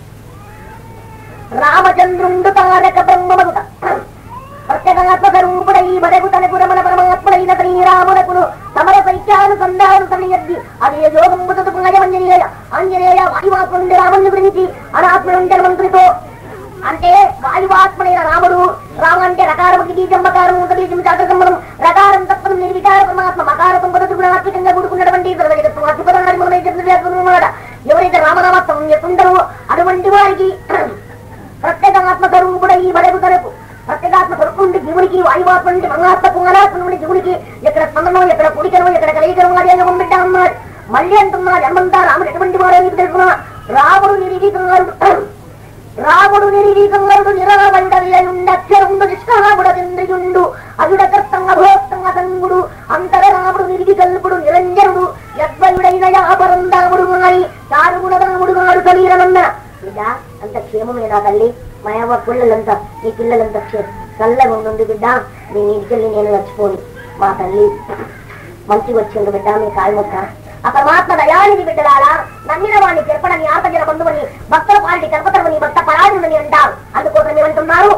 రామచంద్రుండు తారక బ్రహ్మమగుట ప్రత్యేగాత్మక రూపుడై బడగు తనకు రమణ పరమాత్ముడైన శ్రీరామునకును సమర సైత్యాలు సందాలు సమయద్ది అదే యోగంబు తదుపుంగయ అంజనేయ అంజనేయ వాయువాత్మ నుండి రాముని గురించి అనాత్మ నుండి మంత్రితో అంటే వాయువాత్మడైన రాముడు రాము అంటే రకారముకి బీజం మకారం ఒక బీజం చాతకమ్మనం రకారం తప్పను నిర్వికార పరమాత్మ మకారతం పదతుగుణాత్మకంగా కూడుకున్నటువంటి సర్వజగత్తు అద్భుతమైన మనమే చెప్తున్నమాట ఎవరైతే రామనామత్వం ఎత్తుంటారో అటువంటి వారికి ప్రత్యేగాత్మ స్వరూపుడై బడగు తనకు ప్రత్యేగాత్మ స్వరూపం నుండి జీవునికి వాయువాత్మ నుండి మంగాత్మకు అనాత్మ నుండి జీవునికి ఎక్కడ స్పందనో ఎక్కడ కుడికనో ఎక్కడ కలయికనో అదే యోగం పెట్టామన్నాడు మళ్ళీ అంటున్నాడు హనుమంతా రాముడు ఎటువంటి వాడో నీకు తెలుసుకున్నా రాముడు నిరీక్షితున్నారు రాముడు నిరీకంగరుడు నిరావండక్షరుండు నిష్కాముడేంద్రియుండు అజుడకర్తంగ భోక్తంగ సంగుడు అంతర రాముడు నిరిగి కల్పుడు నిరంజనుడు యద్వయుడైన యాపరందాముడు అని చారుగుణ రాముడు గాడు శరీరమన్న బిడ్డ అంత క్షేమమేనా తల్లి మా యవ్వ పిల్లలంతా నీ పిల్లలంతా క్షేమ చల్లగా ఉండు బిడ్డ నీ ఇంటికెళ్ళి నేను చచ్చిపోను మా తల్లి మంచిగా వచ్చిండు బిడ్డ మీ కాలు మొక్క ఆ పరమాత్మ దయానిధి బిడ్డలారా నమ్మిన వాడిని చెరపడని ఆపజన బంధువని భక్తుల పాలిటి కల్పతరమని భక్త పరాజుని అంటారు అందుకోసం ఏమంటున్నారు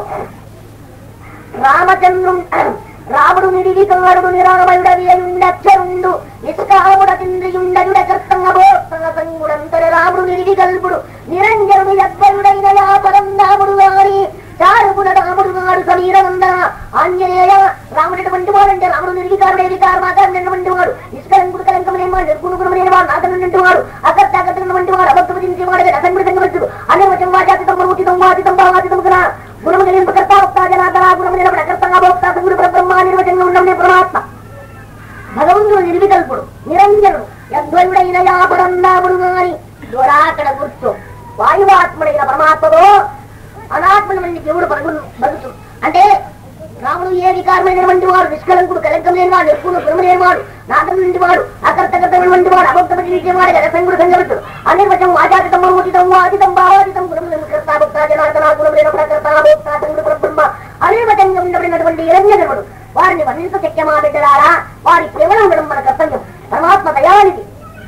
రామచంద్రు రాముడు నిడిగి కంగరుడు నిరామయుడవియుండక్షరుండు నిష్కాముడతింద్రియుండయుడ కర్తంగబోత్తంగ సంగుడంతర రాముడు నిడిగి కల్పుడు నిరంజనుడు యద్వయుడైన యాపరం రాముడు గారి చారుగుణ రాముడు గారు సమీరనందన ఆంజనేయ రాముడు ఎటువంటి వాడంటే రాముడు నిర్వికారుడే వికారమాకారమైనటువంటి వాడు నిష్కలంకుడు కలంకమైన వాడు నిర్గుణగుణమైన వాడు నాటనటువంటి వాడు అకర్తాకర్తమైనటువంటి వాడు అభక్తుడించి వాడు అసంగుడు సంగవచ్చుడు అనేవచం వాచాతితం మరుచితం వాచితం భావాచితం కదా గుణము నిలింపకర్త వక్తా జనాదన గుణము నిలబడ కర్తంగా భోక్త సంగుడు బ్రహ్మ నిర్వచనంగా ఉన్ననే పరమాత్మ భగవంతుడు నిర్వికల్పుడు నిరంజనుడు యద్వయుడైన యాపరందాముడు గాని దూరాకడ గుర్తు వాయువాత్ముడైన పరమాత్మతో అనాత్మల నుండి దేవుడు పరుగును బతుకు అంటే రాముడు ఏ వికారమైనటువంటి వాడు నిష్కలంకుడు కలంకం లేని వాడు ఎక్కువ గురుము లేని వాడు నాటం నుండి వాడు అకర్తకతమైనటువంటి వాడు అభక్తపతి వాడు రసంగుడు సంగరుడు అనిర్వచం వాచాతితం మరుచితం వాచితం భావాచితం గురుము కర్త భక్త జనార్దన గురుము లేని ప్రకర్త భోక్త సంగుడు బ్రహ్మ అనిర్వచంగా ఉండబడినటువంటి ఇరంజనుడు వారిని వర్ణించ శక్యమా బిడ్డలారా వారి ప్రేమలో ఉండడం మన కర్తవ్యం పరమాత్మ దయానిది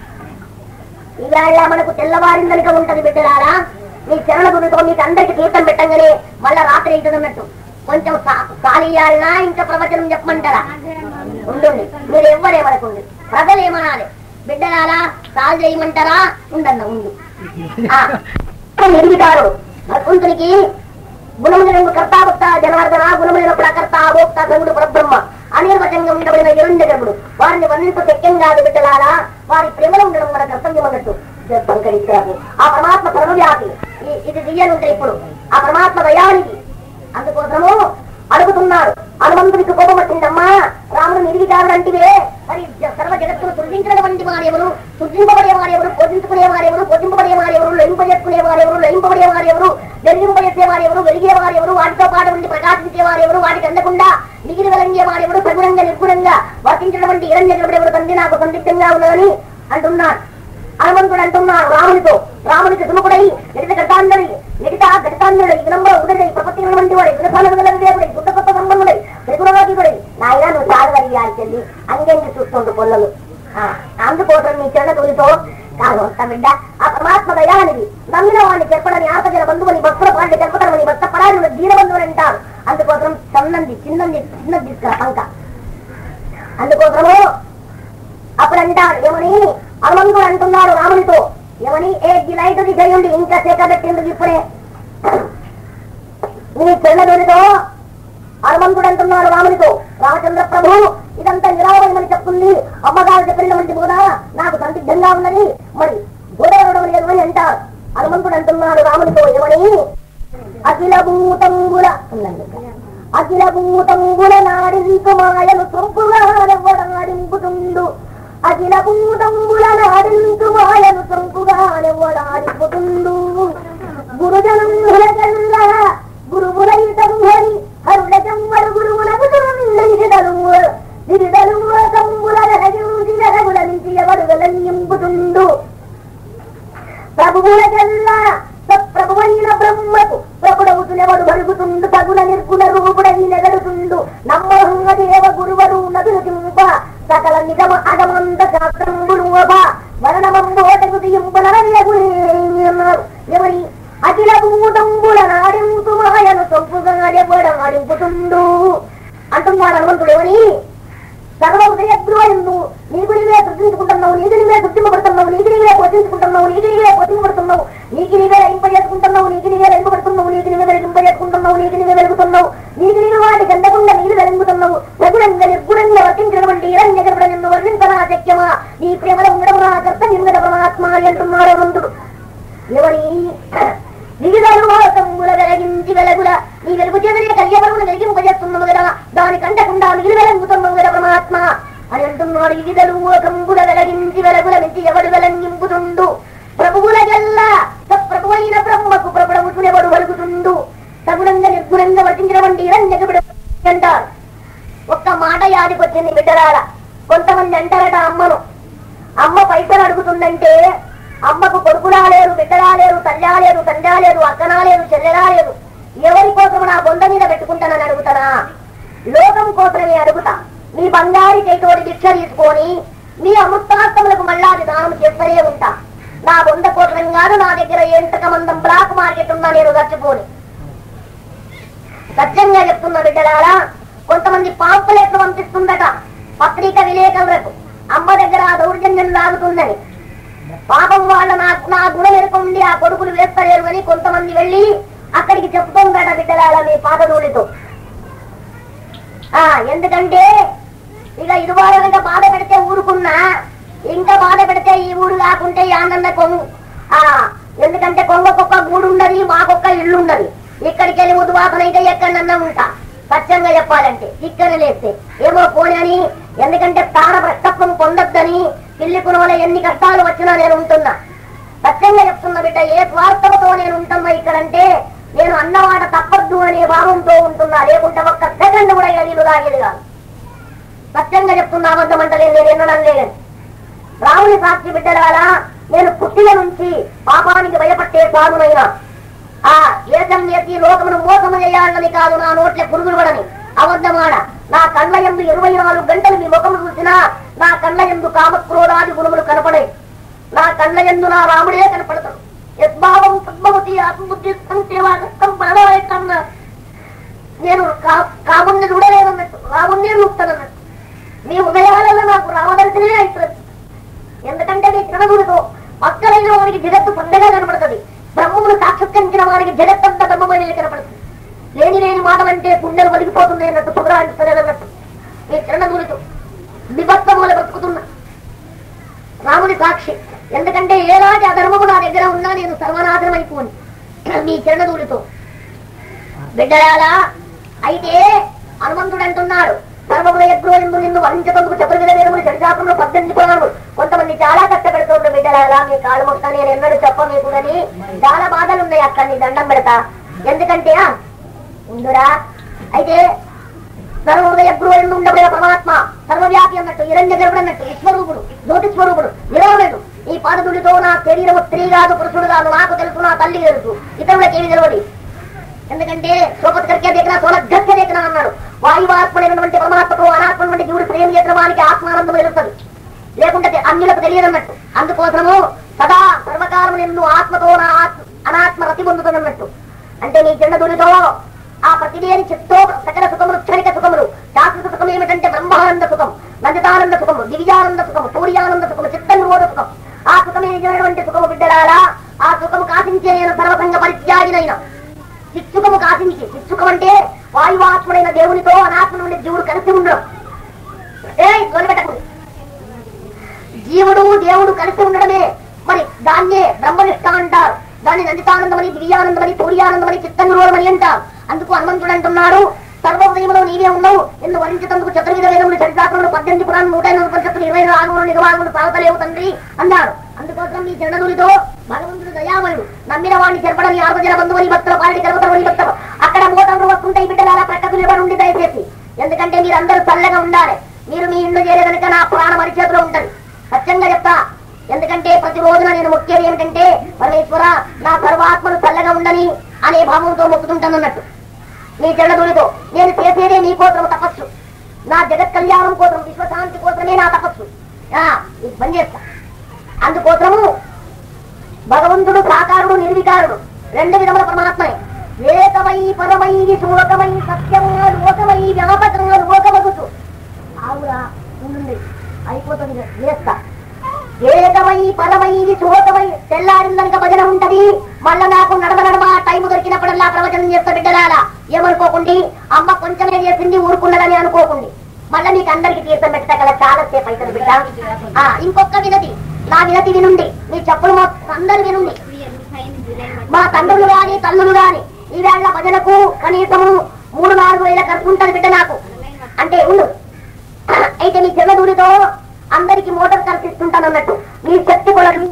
ఇవాళ మనకు తెల్లవారిందనిక ఉంటది బిడ్డలారా మీ చరణ గురితో మీకు అందరికి కీర్తన పెట్టంగానే మళ్ళా రాత్రి అవుతుంది అన్నట్టు కొంచెం సాలియాలనా ఇంకా ప్రవచనం చెప్పమంటారా ఉండండి మీరు ఎవ్వరే వరకు ఉండి ప్రజలు ఏమనాలి బిడ్డలారా సాల్ చేయమంటారా ఉండన్న ఉండు ఆ, ఎదుగుతారు భగవంతునికి గుణములను కర్తాభక్త జనార్దన గుణములను ప్రకర్త భోక్త సంగుడు పరబ్రహ్మ అనిర్వచంగా ఉండబడిన ఎరుండగరుడు వారిని వర్ణింపు తెక్యం కాదు బిడ్డలారా వారి ప్రేమలో ఉండడం మన కర్తవ్యం అన్నట్టు పంకరిస్తారు ఆ పరమాత్మ సర్వవ్యాపి ఈ- ఇది దియ్యనుంటే ఇప్పుడు ఆ పరమాత్మ దయానికి అందుకోసము అడుగుతున్నాడు హనుమంతుడికి కోపం వచ్చిందమ్మా రాముడు నిర్వికారుడంటివే మరి జ- సర్వ జగత్తును సృజించినటువంటి వారెవరు సృజింపబడే వారెవరు పోషించుకునే వారెవరు పోషింపబడే వారెవరు లయింపజేసుకునే వారెవరు లయింపబడే వారెవరు వెలిగింపజేసే వారెవరు వెలిగే వారెవరు వాటితో పాటు ఉండి ప్రకాశించే వారెవరు వాటికి అందకుండా మిగిలి వెలంగే వారెవరు సగుణంగా నిర్గుణంగా వర్తించినటువంటి ఇరంజనుడెవరు తండ్రి నాకు సందిగ్ధంగా ఉన్నదని అంటున్నాడు హనుమంతుడు అంటున్నాడు రామునితో రామునికి సుముఖుడై ఎడిత గతాంధుడై ఎడిత గతాంధుడై వినంబ ఉదడై ప్రపత్తి వాడై వినసానగలదేవుడై గుడ్డ కొత్త సంబంధుడై త్రిగుణరాజుడై నాయన నువ్వు సాగగలిగాలి చెల్లి అంగెంగి చూస్తుండు పొల్లలు ఆ, అందుకోసం నీ చిన్న తొలితో కాదు వస్తా బిడ్డ ఆ పరమాత్మ దయానిది నమ్మిన వాడిని చెప్పడని ఆపజల బంధువుని భక్తుల పాండి చెప్పడమని భక్త పరాజులు దీనబంధువులు అంటారు అందుకోసం సన్నంది చిన్నది చిన్నది తీసుకురా పంక అందుకోసము అప్పుడు అంటాడు ఏమని హనుమంతుడు అంటున్నాడు రామునితో ఏమని ఏ లైట్ చేయండి ఇంకా సేక పెట్టింది ఇప్పుడే నీ చెల్లెదునితో హనుమంతుడు అంటున్నాడు రామునితో రామచంద్ర ప్రభు ఇదంతా నిరావయమని చెప్తుంది అమ్మగారు చెప్పినటువంటి బోధ నాకు సందిగ్ధంగా ఉన్నది మరి బోధవడం లేదు అని అంటారు హనుమంతుడు అంటున్నాడు రామునితో ఏమని అఖిల భూతంగుల ఉందండి. అఖిల భూతంగుల నాడింపు మాయలు సొంపుగానెవ్వడాడింపుతుండు అఖిల భూతంగుల నాడింపు మాయలు సొంపుగానెవ్వడాడింపుతుండు గురుజనం హులగల్లా గురువులైతం హరి హరుల జమ్మడు గురువులకు దిరిడలు దిరిడలు కంబుల రగించి రగుల నుంచి ఎవడు వెలంబుతుండు ప్రభువుల జల్లా ప్రభువైన బ్రహ్మకు ప్రభుడవుతునెవడు బరుగుతుండు తగుల నిర్గుణ రూపుడని నెగడుతుండు నమ్మహంగ దేవ గురువరు నదులు చింప సకల నిగమ అగమంత శాస్త్రంబులు వర్ణమంబోటకు దింపనరన్నారు ఎవరి అఖిల భూతంబుల నాడింపు మాయను సొంపుగా ఆడింపుతుండు అంటున్నాడు హనుమంతుడు ఎవరి సర్వోదయగ్రువైందు నీకు నీవే సృష్టించుకుంటున్నావు నీకు నీవే సృష్టింపబడుతున్నావు నీకు నీవే పోషించుకుంటున్నావు నీకు నీవే పోషింపబడుతున్నావు నీకు నీవే ఇంపజేసుకుంటున్నావు నీకు నీవే వెలుగుపడుతున్నావు నీకు నీవే వెలిగింపజేసుకుంటున్నావు నీకు నీవే వెలుగుతున్నావు నీకు నీవు వాటి గండకుండా నీరు వెలుగుతున్నావు రఘురంగ నిర్గుణంగా వర్తించినటువంటి ఇరణ్య గర్భుడ నిన్ను వర్ణించనా శక్యమా నీ ప్రేమలో ఉండడం నా కర్త నిర్గత పరమాత్మ అంటున్నాడు హనుమంతుడు ఎవరి వివిధలు వాసముల వెలగించి వెలగుల నీ వెలుగు చేతనే కళ్యాణమును వెలిగింపజేస్తున్నావు కదా దాని కంటకుండా మిగిలి వెలంగుతున్నావు కదా పరమాత్మ అని అంటున్నాడు వివిధలు కంబుల వెలగించి వెలగుల నుంచి ఎవడు వెలంగింపుతుండు ప్రభువుల జల్ల ప్రభువైన బ్రహ్మకు ప్రభుడముతునెవడు వలుగుతుండు సగుణంగా నిర్గుణంగా వర్తించినటువంటి రంజకుడు అంటారు ఒక్క మాట యాదికొచ్చింది బిడ్డరాల కొంతమంది అంటారట అమ్మను అమ్మ పైసలు అడుగుతుందంటే అమ్మకు కొడుకులా లేరు బిడ్డలా లేరు తల్లా లేరు తండ్రా లేరు అక్కనా లేరు చెల్లెలా లేరు ఎవరి కోసం నా బొంద మీద పెట్టుకుంటానని అడుగుతానా లోకం కోసమే అడుగుతా మీ బంగారు చేతోటి భిక్ష తీసుకొని మీ అమృతాస్తములకు మళ్ళాది దానం చేస్తూనే ఉంటా నా బొంద కోసరం కాదు నా దగ్గర ఎంతక మందం బ్లాక్ మార్కెట్ ఉన్నా నేను చచ్చిపోని సత్యంగా చెప్తున్న బిడ్డలారా కొంతమంది పాంపులెట్లు పంపిస్తుందట పత్రిక విలేకరులకు అమ్మ దగ్గర ఆ దౌర్జన్యం లాగుతుందని పాపం వాళ్ళ నా నా గుణం ఎరుకుండి ఆ కొడుకులు వేస్తలేరు అని కొంతమంది వెళ్ళి అక్కడికి చెప్తుందట బిడ్డలారా మీ పాదధూళితో ఆ ఎందుకంటే ఇక ఇరువారంగా బాధ పెడితే ఊరుకున్నా ఇంకా బాధ పెడితే ఈ ఊరు కాకుంటే యానన్న కొంగు ఆ ఎందుకంటే కొంగకొక్క గూడు ఉండదు మాకొక్క ఇల్లు ఉండదు ఇక్కడికి వెళ్ళి ఉద్వాసనైతే ఎక్కడన్నా ఉంటా సత్యంగా చెప్పాలంటే ఇక్కడ లేస్తే ఏమో పోనీ అని ఎందుకంటే ప్రాణ భ్రష్టత్వం పొందొద్దని పిల్లి కునవల ఎన్ని కష్టాలు వచ్చినా నేను ఉంటున్నా సత్యంగా చెప్తున్నా బిడ్డ ఏ స్వార్థంతో నేను ఉంటున్నా ఇక్కడంటే నేను అన్నమాట తప్పద్దు అనే భావంతో ఉంటున్నా లేకుంటే ఒక్క సెకండ్ కూడా ఇక నీళ్ళు తాగేది కాదు సత్యంగా చెప్తున్నా అబద్ధం అంటలేదు నేను ఎన్నడం లేదని రాముని సాక్షి బిడ్డలారా నేను పుట్టిన నుంచి పాపానికి భయపట్టే సాధునైనా ఆ ఏకం చేసి లోకమును మోసము చేయాలని కాదు నా నోట్ల పురుగులు పడని అబద్ధమాడ నా కళ్ళ ఎందు ఇరవై నాలుగు గంటలు మీ ముఖము చూసినా నా కళ్ళ ఎందు కామక్రోధాది గుణములు కనపడే నా కళ్ళ ఎందు నా రాముడే కనపడతాడు యద్భావం పద్మవతి ఆత్మబుద్ధి సేవాగస్తం పడవే కన్నా నేను కా- కాముణ్ణి చూడలేదన్నట్టు రాముణ్ణి చూస్తానన్నట్టు మీ ఉదయాలలో నాకు రామదర్శనమే అవుతుంది ఎందుకంటే నీ చిన్నదుడితో పక్కలైన వారికి జగత్తు పెద్దగా కనపడుతుంది బ్రహ్మమును సాక్షాత్కరించిన వారికి జగత్తంతా బ్రహ్మమైన కనపడుతుంది లేని లేని మాటలంటే గుండెలు వలిగిపోతుంది అన్నట్టు సుగ్రహించలేదు అన్నట్టు నీ చిన్నదుడితో విభక్తముల బ్రతుకుతున్నా రాముని సాక్షి ఎందుకంటే ఏలాంటి అధర్మము నా దగ్గర ఉన్నా నేను సర్వనాశనం అయిపోను మీ చిన్నదూడితో బిడ్డరాలా అయితే హనుమంతుడు అంటున్నాడు సర్వముల ఎగ్రోలిందు నిన్ను వహించకందుకు చెప్పగల వేరములు చరితాపంలో పద్దెనిమిది కొనాడు కొంతమంది చాలా కష్టపెడుతుండ్రు బిడ్డలారా మీ కాళ్ళు మొత్తం నేను ఎన్నడూ చెప్ప మీకు కానీ చాలా బాధలు ఉన్నాయి అక్కడ నీ దండం పెడతా ఎందుకంటే ఆ, ఉండురా అయితే సర్వోదయ గృహంలో ఉండబడే పరమాత్మ సర్వవ్యాపి అన్నట్టు ఇరణ్య గర్భుడు అన్నట్టు విశ్వరూపుడు జ్యోతి స్వరూపుడు నిరవలేడు ఈ పాదతుడితో నా శరీరము స్త్రీ కాదు పురుషుడు కాదు నాకు తెలుసు నా తల్లి తెలుసు ఇతరులకు ఏమి తెలియదు ఎందుకంటే సోపతి కరికే దగ్గర సోలగత్య దగ్గర అన్నాడు వాయువాత్మమైనటువంటి పరమాత్మకు అనాత్మటువంటి జీవుడు ప్రేమ చేసిన వానికి ఆత్మానందం తెలుస్తుంది లేకుంటే తె- అన్యులకు తెలియదన్నట్టు అందుకోసము సదా సర్వకాలం నిన్ను ఆత్మతో నా ఆత్మ అనాత్మ రతి పొందుతున్నట్టు అంటే నీ చిన్న దురితో ఆ ప్రతిదేని చిత్తో సకల సుఖములు క్షణిక సుఖములు శాశ్వత సుఖం ఏమిటంటే బ్రహ్మానంద సుఖం నందితానంద సుఖము దివ్యానంద సుఖము సూర్యానంద సుఖము చిత్త నిరోధ సుఖం ఆ సుఖం సుఖమే నిజమైనటువంటి సుఖము బిడ్డలారా ఆ సుఖము కాసించే నేను సర్వసంగ పరిత్యాగినైనా చిత్సుఖము కాసించి చిత్సుఖం అంటే వాయువాత్ముడైన దేవునితో అనాత్మ నుండి జీవుడు కలిసి ఉండడం ఏ తొలిపెట్టకు జీవుడు దేవుడు కలిసి ఉండడమే మరి దాన్నే బ్రహ్మనిష్ట అంటారు దాన్ని నందితానందమని దివ్యానందమని సూర్యానందమని చిత్తంగురోడమని అంటారు అందుకు హనుమంతుడు అంటున్నాడు సర్వోదయంలో నీవే ఉన్నావు ఎన్ను వరించేందుకు చతుర్విధ వేదములు చరితాత్మలు పద్దెనిమిది పురాణం నూట ఎనిమిది ఉపనిషత్తులు ఇరవై రాగములు నిర్వాహములు సాగుతలేవు తండ్రి అన్నాడు అందుకోసం నీ జననుడితో భగవంతుడు దయామయుడు నమ్మిన వాడిని చెరపడని ఆర్వజన బంధువుని భక్తులు పాలిటి కలుగుతారు భక్తులు అక్కడ మోటార్లు వస్తుంటాయి బిడ్డల ప్రక్కకు నిలబడి దయచేసి ఎందుకంటే మీరందరూ చల్లగా ఉండాలి మీరు మీ ఇల్లు చేరే కనుక నా ప్రాణం అరిచేతిలో ఉంటది సత్యంగా చెప్తా ఎందుకంటే ప్రతి రోజున నేను మొక్కేది ఏమిటంటే పరమేశ్వర నా సర్వాత్మను చల్లగా ఉండని అనే భావంతో మొక్కుతుంటాను అన్నట్టు నీ చెడ్డదుడితో నేను చేసేదే నీ కోసం తపస్సు నా జగత్ కళ్యాణం కోసం విశ్వశాంతి కోసమే నా తపస్సు ఆ, ఇది బంద్ చేస్తా అందుకోసము భగవంతుడు సాకారుడు నిర్వికారుడు రెండు విధముల పరమాత్మనే ఏకమై పరమై శోకమై సత్యమా లోకమై వ్యాపకంగా లోకమగుతు ఆవురా ఉండండి అయిపోతుంది చేస్తా ఏకమై పరమై శోకమై తెల్లారిందనక భజన ఉంటది మళ్ళా నాకు నడమ నడమ టైం దొరికినప్పుడల్లా ప్రవచనం చేస్తా బిడ్డలారా ఏమనుకోకండి అమ్మ కొంచెమే చేసింది ఊరుకున్నదని అనుకోకండి మళ్ళా మీకు అందరికి తీర్థం పెట్టగల చాలా సేపు అవుతుంది బిడ్డ ఆ, ఇంకొక వినతి నా వినతి వినుండి మీ చెప్పులు మా అందరు వినుండి మా తండ్రులు గాని తల్లులు గాని ఈవేళ భజనకు కనీసము మూడు నాలుగు వేల ఖర్చు ఉంటుంది బిడ్డ నాకు అంటే ఉండు అయితే మీ చెల్లదూరితో అందరికి మోటార్ కల్పిస్తుంటాను అన్నట్టు మీ శక్తి కొలది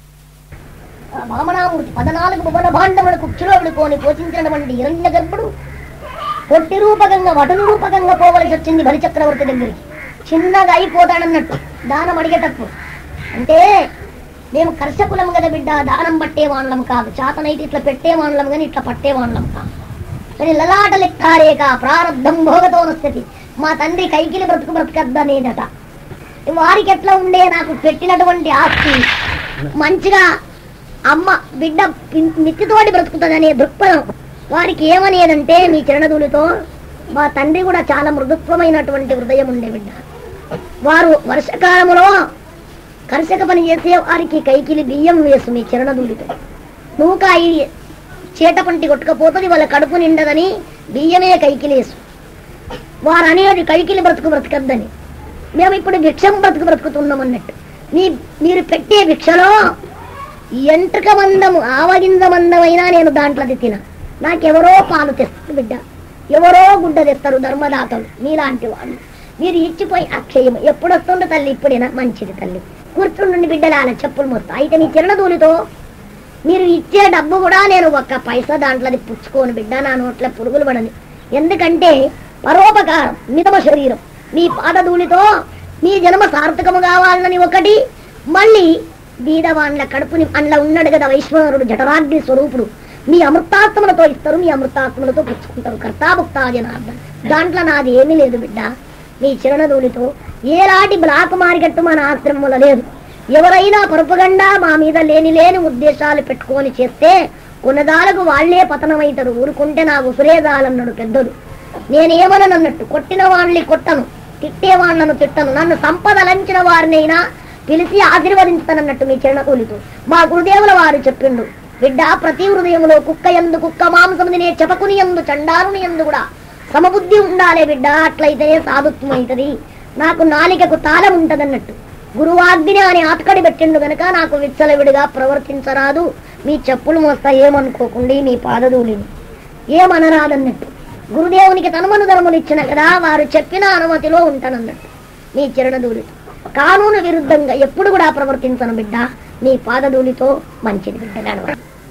వామనామూర్తి పదనాలుగు భువన భాండములకు కుక్షులో విడుకొని పోషించినటువంటి హిరణ్య గర్భుడు పొట్టి రూపకంగా వటను రూపకంగా పోవలసి వచ్చింది బలి చక్రవర్తి దగ్గరికి చిన్నగా అయిపోతాడన్నట్టు దానం అడిగేటప్పుడు అంటే మేము కర్షకులం కదా బిడ్డ దానం పట్టే వాళ్ళం కాదు చేతనైతే ఇట్లా పెట్టే వాళ్ళం కానీ ఇట్లా పట్టే వాళ్ళం కాదు మరి లలాట లెక్కారేక ప్రారంధం భోగతో స్థితి మా తండ్రి కైకిలి బ్రతుకు బ్రతకద్దనేదట వారికి ఎట్లా ఉండే నాకు పెట్టినటువంటి ఆస్తి మంచిగా అమ్మ బిడ్డ పిం- మిత్తితోటి బ్రతుకుతుందనే దృక్పథం వారికి ఏమనేదంటే మీ చిరణదులతో మా తండ్రి కూడా చాలా మృదుత్వమైనటువంటి హృదయం ఉండే బిడ్డ వారు వర్షకాలములో కర్షక పని చేసే వారికి కైకిలి బియ్యం వేసు మీ చిరణదులితో నూకాయి చీట పంటి కొట్టుకపోతుంది వాళ్ళ కడుపు నిండదని బియ్యమే కైకిలేసు వారు అనేది కైకిలి బ్రతుకు బ్రతకద్దని మేము ఇప్పుడు భిక్షం బ్రతుకు బ్రతుకుతున్నాం అన్నట్టు మీ మీరు పెట్టే భిక్షలో ఎంట్రుక మందము ఆవగింజ మందమైనా నేను దాంట్లో తిన నాకెవరో పాలు తెస్తారు బిడ్డ ఎవరో గుడ్డ తెస్తారు ధర్మదాతలు మీలాంటి వాళ్ళు మీరు ఇచ్చిపోయి అక్షయం ఎప్పుడు వస్తుందో తల్లి ఇప్పుడేనా మంచిది తల్లి కూర్చుండండి బిడ్డలాల చెప్పులు మొత్తం అయితే మీ చిన్నదూలితో మీరు ఇచ్చే డబ్బు కూడా నేను ఒక్క పైసా దాంట్లోది పుచ్చుకోను బిడ్డ నా నోట్ల పురుగులు పడని ఎందుకంటే పరోపకారం మితమ శరీరం మీ పాదధూళితో మీ జన్మ సార్థకము కావాలని ఒకటి మళ్ళీ బీదవాండ్ల కడుపుని అందులో ఉన్నాడు కదా వైశ్వరుడు జఠరాగ్ని స్వరూపుడు మీ అమృతాత్మలతో ఇస్తారు మీ అమృతాత్మలతో పుచ్చుకుంటారు కర్తాభుక్తా జనార్దన్ దాంట్లో నాది ఏమీ లేదు బిడ్డ మీ చిరణధూళితో ఏలాంటి బ్లాక్ మార్కెట్ మన ఆశ్రమంలో లేదు ఎవరైనా పరుపుగండా మా మీద లేని లేని ఉద్దేశాలు పెట్టుకొని చేస్తే కొన్నదాలకు వాళ్లే పతనమైతారు ఊరుకుంటే నా ఉసురేదాలన్నాడు పెద్దడు నేనేమనన్నట్టు కొట్టిన వాళ్ళని కొట్టను తిట్టే వాళ్ళను తిట్టను నన్ను సంపదలంచిన వారినైనా పిలిచి ఆశీర్వదించుతానన్నట్టు మీ చిరణకూలితో మా గురుదేవుల వారు చెప్పిండు బిడ్డ ప్రతి హృదయంలో కుక్క ఎందు కుక్క మాంసం తినే చెపకుని ఎందు చండారుని ఎందు కూడా సమబుద్ధి ఉండాలి బిడ్డ అట్లయితేనే సాధుత్వం అవుతుంది నాకు నాలికకు తాళం ఉంటదన్నట్టు గురువాగ్ని అని ఆతకడి పెట్టిండు గనక నాకు విచ్చలవిడిగా ప్రవర్తించరాదు మీ చెప్పులు మోస్తా ఏమనుకోకుండి మీ పాదధూళిని ఏమనరాదన్నట్టు గురుదేవునికి తనుమను ధర్మలు ఇచ్చిన కదా వారు చెప్పిన అనుమతిలో ఉంటానన్నట్టు మీ చరణధూళితో కానూను విరుద్ధంగా ఎప్పుడు కూడా ప్రవర్తించను బిడ్డ నీ పాదధూళితో మంచిది బిడ్డ నడవ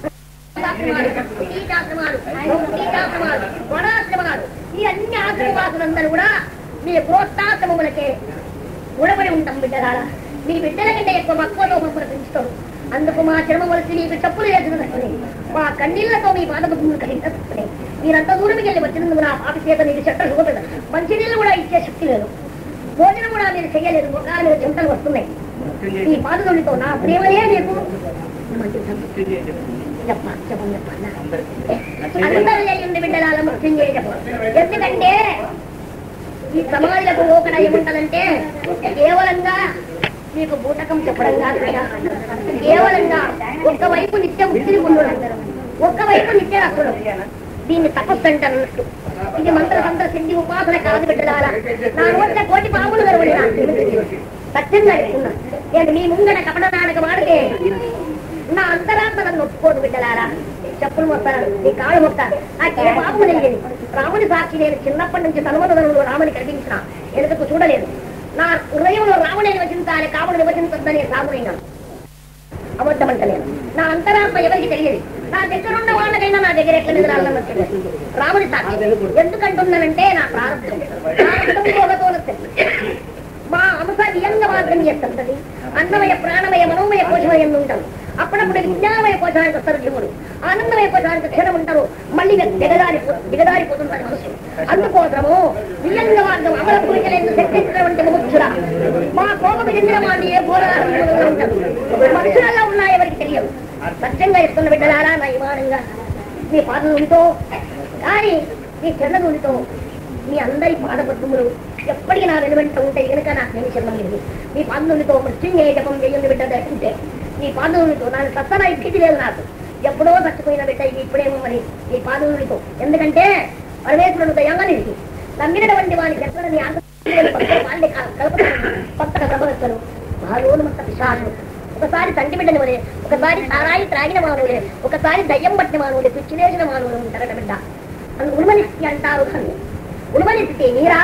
ఈ అన్ని ఆశ్రమవాసులందరూ కూడా మీ ప్రోత్సాహములకే ఉడబడి ఉంటాం బిడ్డరాల మీ బిడ్డల కంటే ఎక్కువ మక్కువతో మమ్మల్ని పెంచుతారు అందుకు మా చర్మవలసి మీకు చెప్పులు వేసినట్టునే మా కన్నీళ్లతో మీ పాదములు కలిగినట్టునే మీరంత దూరంకి వెళ్ళి వచ్చినందుకు నా పాపి చేత నీకు చెట్టలు చూడదు మంచినీళ్ళు కూడా ఇచ్చే శక్తి లేదు భోజనం కూడా మీరు చెయ్యలేదు ముఖాల మీద చెమటలు వస్తున్నాయి ఈ పాదములతో నా ప్రేమలే మీకు మంచి చెప్ప చెప్పండి చెప్పండి అందరూ చేయండి బిడ్డలాల మృత్యం చేయకపో ఎందుకంటే ఈ సమాజులకు ఓకడ ఏముంటదంటే కేవలంగా మీకు బూటకం చెప్పడం కాదు కదా. కేవలంగా ఒక్కవైపు నిత్య ముక్తిని పొందడం ఒక్కవైపు నిత్య అసలు దీన్ని తపస్సు అంటారు ఇది మంత్ర సంత్ర సిద్ధి ఉపాసన కాదు బిడ్డలారా నా నోట్ల కోటి పాములు గర్వడి సత్యంగా చెప్తున్నా నేను మీ ముంగడ కపట నాటకం ఆడితే నా అంతరాత్మ నన్ను ఒప్పుకోదు బిడ్డలారా చెప్పులు మొత్తాను నీ కాళ్ళు మొత్తాను ఆ కే పాపం తెలియదు రాముని సాక్షి నేను చిన్నప్పటి నుంచి తనుమధనంలో రాముని కనిపించిన ఎనుకకు చూడలేదు నా హృదయంలో రాముని నివసించాలి కాముడు నివసించద్దనే సాగునైనాను అబద్ధమంటలేను నా అంతరాత్మ ఎవరికి తెలియదు నా దగ్గర ఉన్న వాళ్ళకైనా నా దగ్గర ఎట్లా నిద్రాలని తెలియదు రాముని సాక్షి ఎందుకంటున్నానంటే నా ప్రారంభం ప్రారంభం ఒకతో మా అంశ వియంగా మాత్రం చేస్తుంటది అన్నమయ ప్రాణమయ మనోమయ కోశమయ ఉంటాం అప్పుడప్పుడు విజ్ఞానమయ కోశానికి వస్తారు జీవుడు ఆనందమయ కోశానికి క్షణం ఉంటారు మళ్ళీ దిగదారి దిగదారిపోతుంటారు మనసు అందుకోసము వియంగ మార్గం అమల పూజలేదు శక్తించినటువంటి ముముక్షుల మా కోపం చెందిన వాడిని ఏ పోరాటంలో ఉంటారు మనుషులలో ఉన్నా ఎవరికి తెలియదు సత్యంగా ఇస్తున్న బిడ్డలారా నా ఇమానంగా మీ పాదనుడితో కానీ మీ చెడ్డనుడితో మీ అందరి పాదపద్మములు ఎప్పటికీ నా వెనువెంట ఉంటాయి కనుక నాకు నేను చెందలేదు మీ పాదనుడితో మృత్యుంజయ జపం చేయండి బిడ్డ దర్శించే మీ పాదనుడితో నాకు సత్తన ఇప్పటి లేదు నాకు ఎప్పుడో చచ్చిపోయిన బిడ్డ ఇది ఇప్పుడేమో మరి ఈ పాదనుడితో ఎందుకంటే పరమేశ్వరుడు దయంగా నిలిచి నమ్మినటువంటి వాడిని చెప్పడని వాళ్ళే కొత్తగా ప్రభవస్తారు బాలోను మొత్త పిశాలు ఒకసారి తండ్రి బిడ్డని వలే ఒకసారి సారాయి త్రాగిన మానవులే ఒకసారి దయ్యం పట్టిన మానవులే పిచ్చిలేసిన మానవులు ఉంటారట బిడ్డ అని ఉనుమనిస్తి అంటారు కన్ను ఉనుమనిస్తే నీరా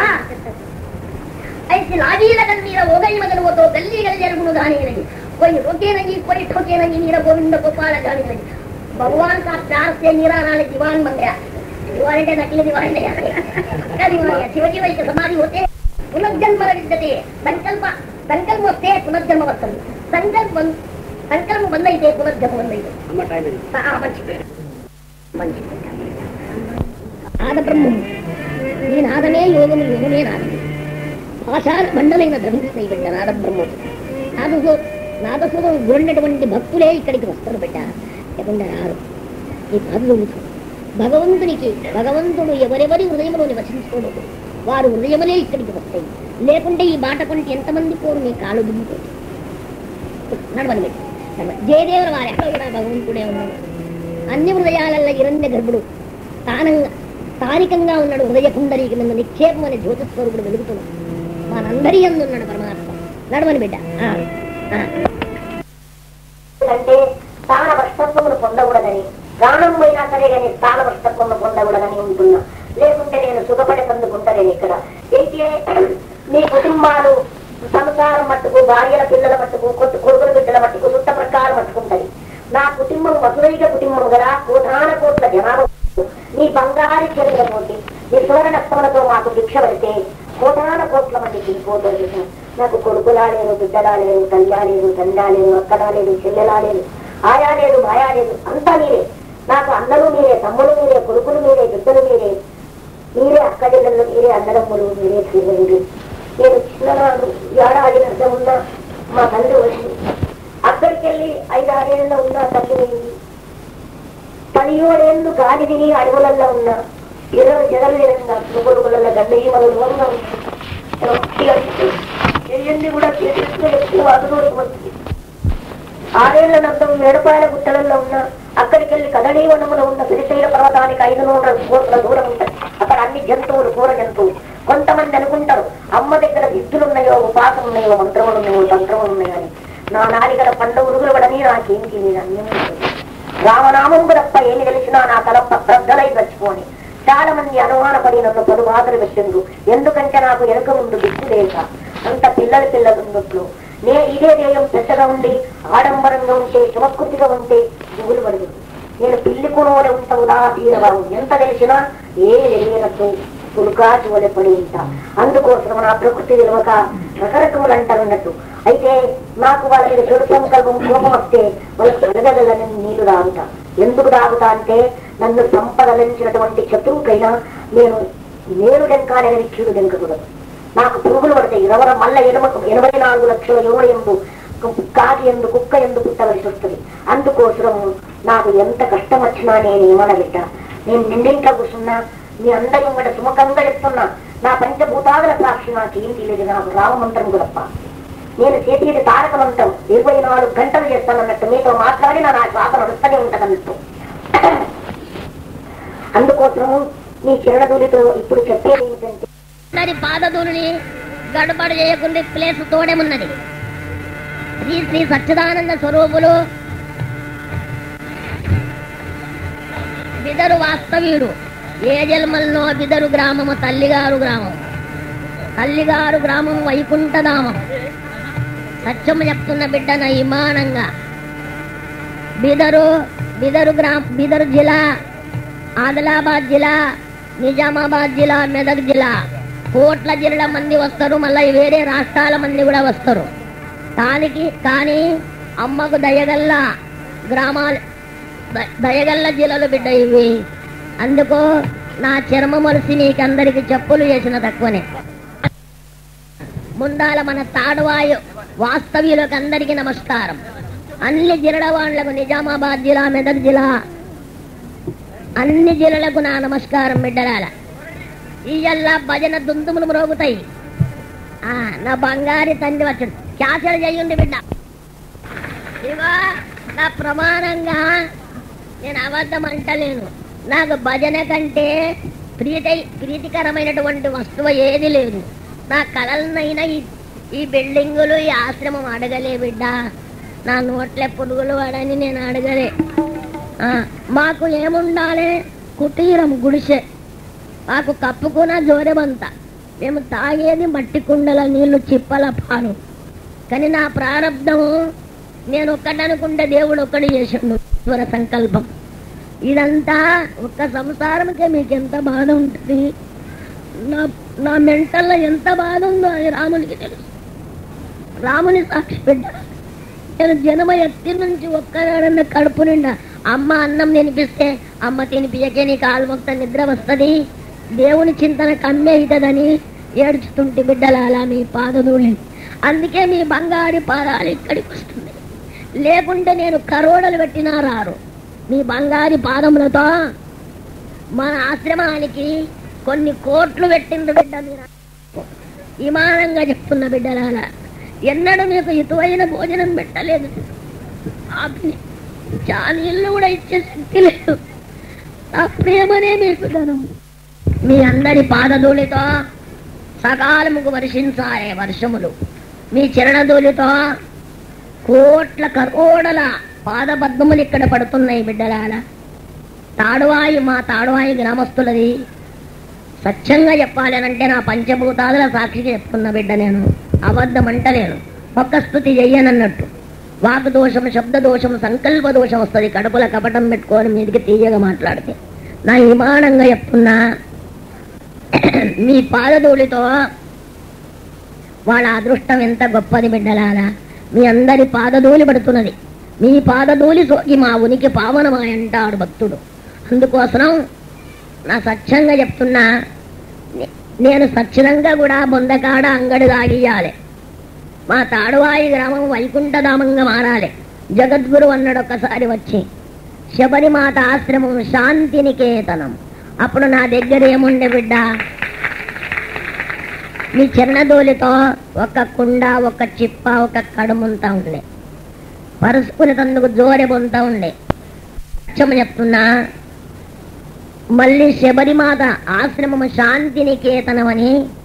అయితే లాగీల కన్నీర ఓగై మగనువతో గల్లీగల జరుగును దానినని कोई रोके नहीं कोई ठोके नहीं नीरा गोविंद गोपाल जाने लगी भगवान का प्यार से नीरा नाने दीवान बन गया दीवान के नकली दीवान नहीं आ गया क्या दीवान है शिवजी वही के समाधि होते पुनर्जन्म विद्यते संकल्प संकल्प वस्ते पुनर्जन्म वस्तु संकल्प बंद సంకల్పం బంద్ అయితే పునర్జన్మ బంద్ అయితే అమ్మ టైం అయింది ఆ, మంచిది మంచిది నాద బ్రహ్మం ఈ నాదమే యోగము యోగమే నాదము ఆశాల మండలైన ద్రవిస్తున్నాయి బిడ్డ నాద బ్రహ్మం నాదసు నాదసుఖం గోడినటువంటి భక్తులే ఇక్కడికి వస్తారు బిడ్డ లేకుండా రారు ఈ పాదులు భగవంతునికి భగవంతుడు ఎవరెవరి హృదయంలో నివసించుకోలేదు వారు హృదయములే ఇక్కడికి వస్తాయి లేకుంటే ఈ బాట కొంటే ఎంతమంది పోరు నీ కాలు దిగిపోయి నడవని పెట్టి జయదేవుల వారి ఎక్కడ కూడా భగవంతుడే ఉన్నాడు అన్ని హృదయాలలో ఇరంధ్య గర్భుడు స్థానంగా స్థానికంగా ఉన్నాడు హృదయ కుండలికి మీద నిక్షేపం అనే జ్యోతిస్వరూపుడు వెలుగుతున్నాడు మనందరి అందున్నాడు పరమాత్మ నడవని బిడ్డ ఆ, ఆ. అంటే స్థాన భ్రష్టత్వమును పొందకూడదని ప్రాణం పోయినా సరే కానీ స్థాన భ్రష్టత్వమును పొందకూడదని ఉంటున్నా లేకుంటే నేను సుఖపడి పొందుకుంటాను ఇక్కడ అయితే మీ కుటుంబాలు సంసారం మట్టుకు భార్యల పిల్లల మట్టుకు కొట్టు కొడుకుల బిడ్డల మట్టుకు చుట్ట ప్రకారం మట్టుకుంటది నా కుటుంబం వసుదైక కుటుంబం కదా కోటాన కోట్ల జనాభా నీ బంగారు చెరువులతోటి నీ సువర్ణత్వములతో మాకు భిక్ష పడితే కోటాన కోట్ల మంది దిగిపోతుంది నాకు కొడుకులా లేదు బిడ్డలా లేదు తల్లా లేదు తండ్రా లేదు అక్కడా లేదు చెల్లెలా లేదు ఆయా లేదు మాయా లేదు అంతా మీరే నాకు అన్నలు మీరే తమ్ముడు మీరే కొడుకులు మీరే బిడ్డలు మీరే మీరే అక్కడిళ్ళు మీరే అన్నదమ్ములు మీరే తీరు నేను చిన్ననాడు ఏడాది అర్థం ఉన్నా మా తల్లి వచ్చి అక్కడికి వెళ్ళి ఐదారేళ్ళలో ఉన్న తల్లి పోయింది పదిహేడేళ్ళు గాలి తిని అడవులలో ఉన్న ఇరవై జగలు విధంగా కొడుకులలో గడ్డయి మొదలు చెయ్యండి కూడా చేసేస్తూ ఎక్కువ అదునోడికి వచ్చింది ఆరేళ్ల నందం మేడపాయల గుట్టలలో ఉన్న అక్కడికి వెళ్ళి కదడీ వనములో ఉన్న శ్రీశైల పర్వతానికి ఐదు నూట కోట్ల దూరం ఉంటుంది అక్కడ అన్ని జంతువులు కూర జంతువులు కొంతమంది అనుకుంటారు అమ్మ దగ్గర విద్యులు ఉన్నాయో ఉపాసం ఉన్నాయో మంత్రములు ఉన్నాయో తంత్రములు ఉన్నాయో అని నా నాలిగల పండు ఉరుగులు పడని నాకేంటి నేను అన్యం రామనామం తప్ప ఏమి తెలిసినా నా తలప్ప శ్రద్ధలై చచ్చిపోని చాలా మంది అనుమానపడి నన్ను పలు బాధలు పెట్టిండ్రు ఎందుకంటే నాకు వెనుక ముందు దిక్కు లేక అంత పిల్లలు పిల్లలు ఉన్నట్లు నే ఇదే దేయం పెద్దగా ఉండి ఆడంబరంగా ఉంటే శుభకృతిగా ఉంటే దిగులు పడుతుంది నేను పిల్లి కొనుగోలు ఉంటా ఉదాహీనవాడు ఎంత తెలిసినా ఏ తెలియనట్టు పులుకాచి వలె పడి ఉంటా అందుకోసం నా ప్రకృతి విలువక రకరకములు అంటారు అన్నట్టు అయితే నాకు వాళ్ళ మీద చెడు సంకల్పం కోపం వస్తే వాళ్ళకి వెలగలని నీళ్లు తాగుతా ఎందుకు తాగుతా అంటే నన్ను సంపదలించినటువంటి శత్రువుకైనా నేను నేను డెంకాలని కీడు డెంకకూడదు నాకు పురుగులు పడతాయి ఇరవై మళ్ళా ఎనభై ఎనభై నాలుగు లక్షల యువ ఎందు కాకి ఎందు కుక్క ఎందు పుట్టవలసి వస్తుంది అందుకోసం నాకు ఎంత కష్టం వచ్చినా నేను ఏమన బిడ్డ నేను నిండింట్లో కూర్చున్నా మీ అందరి ముంగట సుముఖంగా చెప్తున్నా నా పంచభూతాదుల సాక్షి నాకు ఏం తెలియదు నాకు రామమంత్రం గురప్ప నేను చేసేది తారక మంత్రం ఇరవై నాలుగు గంటలు చేస్తానన్నట్టు మీతో మాట్లాడి నా శ్వాస నడుస్తూనే ఉంటదన్నట్టు అందుకోసము మీ చిరణదూలితో ఇప్పుడు చెప్పేది ఏమిటంటే మరి పాదధూళిని గడబడ చేయకుండా ప్లేస్ తోడే ఉన్నది శ్రీ శ్రీ సచ్చిదానంద స్వరూపులు బిదరు వాస్తవ్యుడు ఏ జన్మల్లో బిదరు గ్రామము తల్లిగారు గ్రామం తల్లిగారు గ్రామం వైకుంఠధామం సత్యము చెప్తున్న బిడ్డన ఇమానంగా బిదరు బిదరు గ్రామ బిదరు జిల్లా ఆదిలాబాద్ జిల్లా నిజామాబాద్ జిల్లా మెదక్ జిల్లా కోట్ల జిల్లా మంది వస్తారు మళ్ళీ వేరే రాష్ట్రాల మంది కూడా వస్తారు దానికి కానీ అమ్మకు దయగల్ల గ్రామాలు ద- దయగల్ల జిల్లాలు బిడ్డ ఇవి అందుకు నా చర్మ మలిసి నీకందరికి చెప్పులు చేసిన తక్కువనే ముందాల మన తాడువాయు వాస్తవ్యులకు అందరికీ నమస్కారం అన్ని జిల్లా వాళ్ళకు నిజామాబాద్ జిల్లా మెదక్ జిల్లా అన్ని జిల్లాలకు నా నమస్కారం బిడ్డలాల ఇయ్యల్లా భజన దుందుములు మ్రోగుతాయి ఆ, నా బంగారి తండ్రి వచ్చాడు క్యాసలు చేయండి బిడ్డ ఇగో నా ప్రమాణంగా నేను అబద్ధం అంటలేను నాకు భజన కంటే ప్రీతి ప్రీతికరమైనటువంటి వస్తువు ఏది లేదు నా కలలనైనా ఈ ఈ బిల్డింగులు ఈ ఆశ్రమం అడగలే బిడ్డ నా నోట్లే పురుగులు వాడని నేను అడగలే ఆ, మాకు ఏముండాలి కుటీరం గుడిసె మాకు కప్పుకున్న జోరెమంత మేము తాగేది మట్టి కుండల నీళ్లు చిప్పల పాలు కానీ నా ప్రారంధము నేను ఒక్కటనుకుంటే దేవుడు ఒక్కడి చేసిండు ఈశ్వర సంకల్పం ఇదంతా ఒక్క సంసారంకే మీకు ఎంత బాధ ఉంటుంది నా నా మెంటల్లో ఎంత బాధ ఉందో అది రామునికి తెలుసు రాముని సాక్షి బిడ్డ నేను జనమ ఎత్తి నుంచి ఒక్కనాడన్న కడుపు నిండా అమ్మ అన్నం తినిపిస్తే అమ్మ తినిపియకే నీ కాలు మొత్తం నిద్ర వస్తుంది దేవుని చింతన కమ్మే ఇటదని ఏడ్చుతుంటే బిడ్డలాల మీ పాదధూళి అందుకే మీ బంగారు పాదాలు ఇక్కడికి వస్తుంది లేకుంటే నేను కరోడలు పెట్టినా రారు మీ బంగారు పాదములతో మన ఆశ్రమానికి కొన్ని కోట్లు పెట్టింది బిడ్డ మీరు విమానంగా చెప్తున్న బిడ్డలాల ఎన్నడూ మీకు ఇటువైన భోజనం పెట్టలేదు ఆపిని చానీళ్ళు కూడా ఇచ్చే శక్తి లేదు ఆ ప్రేమనే మీకు ధనం మీ అందరి పాదధూళితో సకాలముకు వర్షించాలే వర్షములు మీ చరణధూళితో కోట్ల కరోడల పాదపద్మములు ఇక్కడ పడుతున్నాయి బిడ్డలాల తాడువాయి మా తాడువాయి గ్రామస్తులది స్వచ్ఛంగా చెప్పాలి అని అంటే నా పంచభూతాదుల సాక్షిగా చెప్తున్న బిడ్డ నేను అబద్ధం అంటలేను ఒక్క స్థుతి చెయ్యనన్నట్టు వాక్ దోషం శబ్ద దోషం సంకల్ప దోషం వస్తుంది కడుపుల కపటం పెట్టుకొని మీదికి తీయగా మాట్లాడితే నా విమానంగా చెప్తున్నా మీ పాదధూళితో వాళ్ళ అదృష్టం ఎంత గొప్పది బిడ్డలారా మీ అందరి పాదధూళి పడుతున్నది మీ పాదధూళి సోకి మా ఉనికి పావనమాయ అంటాడు భక్తుడు అందుకోసం నా సత్యంగా చెప్తున్నా నే- నేను సచ్చినంగా కూడా బొందకాడ అంగడి దాగియాలి మా తాడువాయి గ్రామం వైకుంఠధామంగా మారాలి జగద్గురు అన్నాడు ఒక్కసారి వచ్చి శబరిమాత ఆశ్రమం శాంతి నికేతనం అప్పుడు నా దగ్గర ఏముండే బిడ్డ మీ చిన్నదోలితో ఒక కుండ ఒక చిప్ప ఒక కడుముంతా ఉండే పరుసుకుని తందుకు జోరె బొంతా ఉండే సత్యము చెప్తున్నా మళ్ళీ శబరిమాత ఆశ్రమము శాంతి నికేతనం అని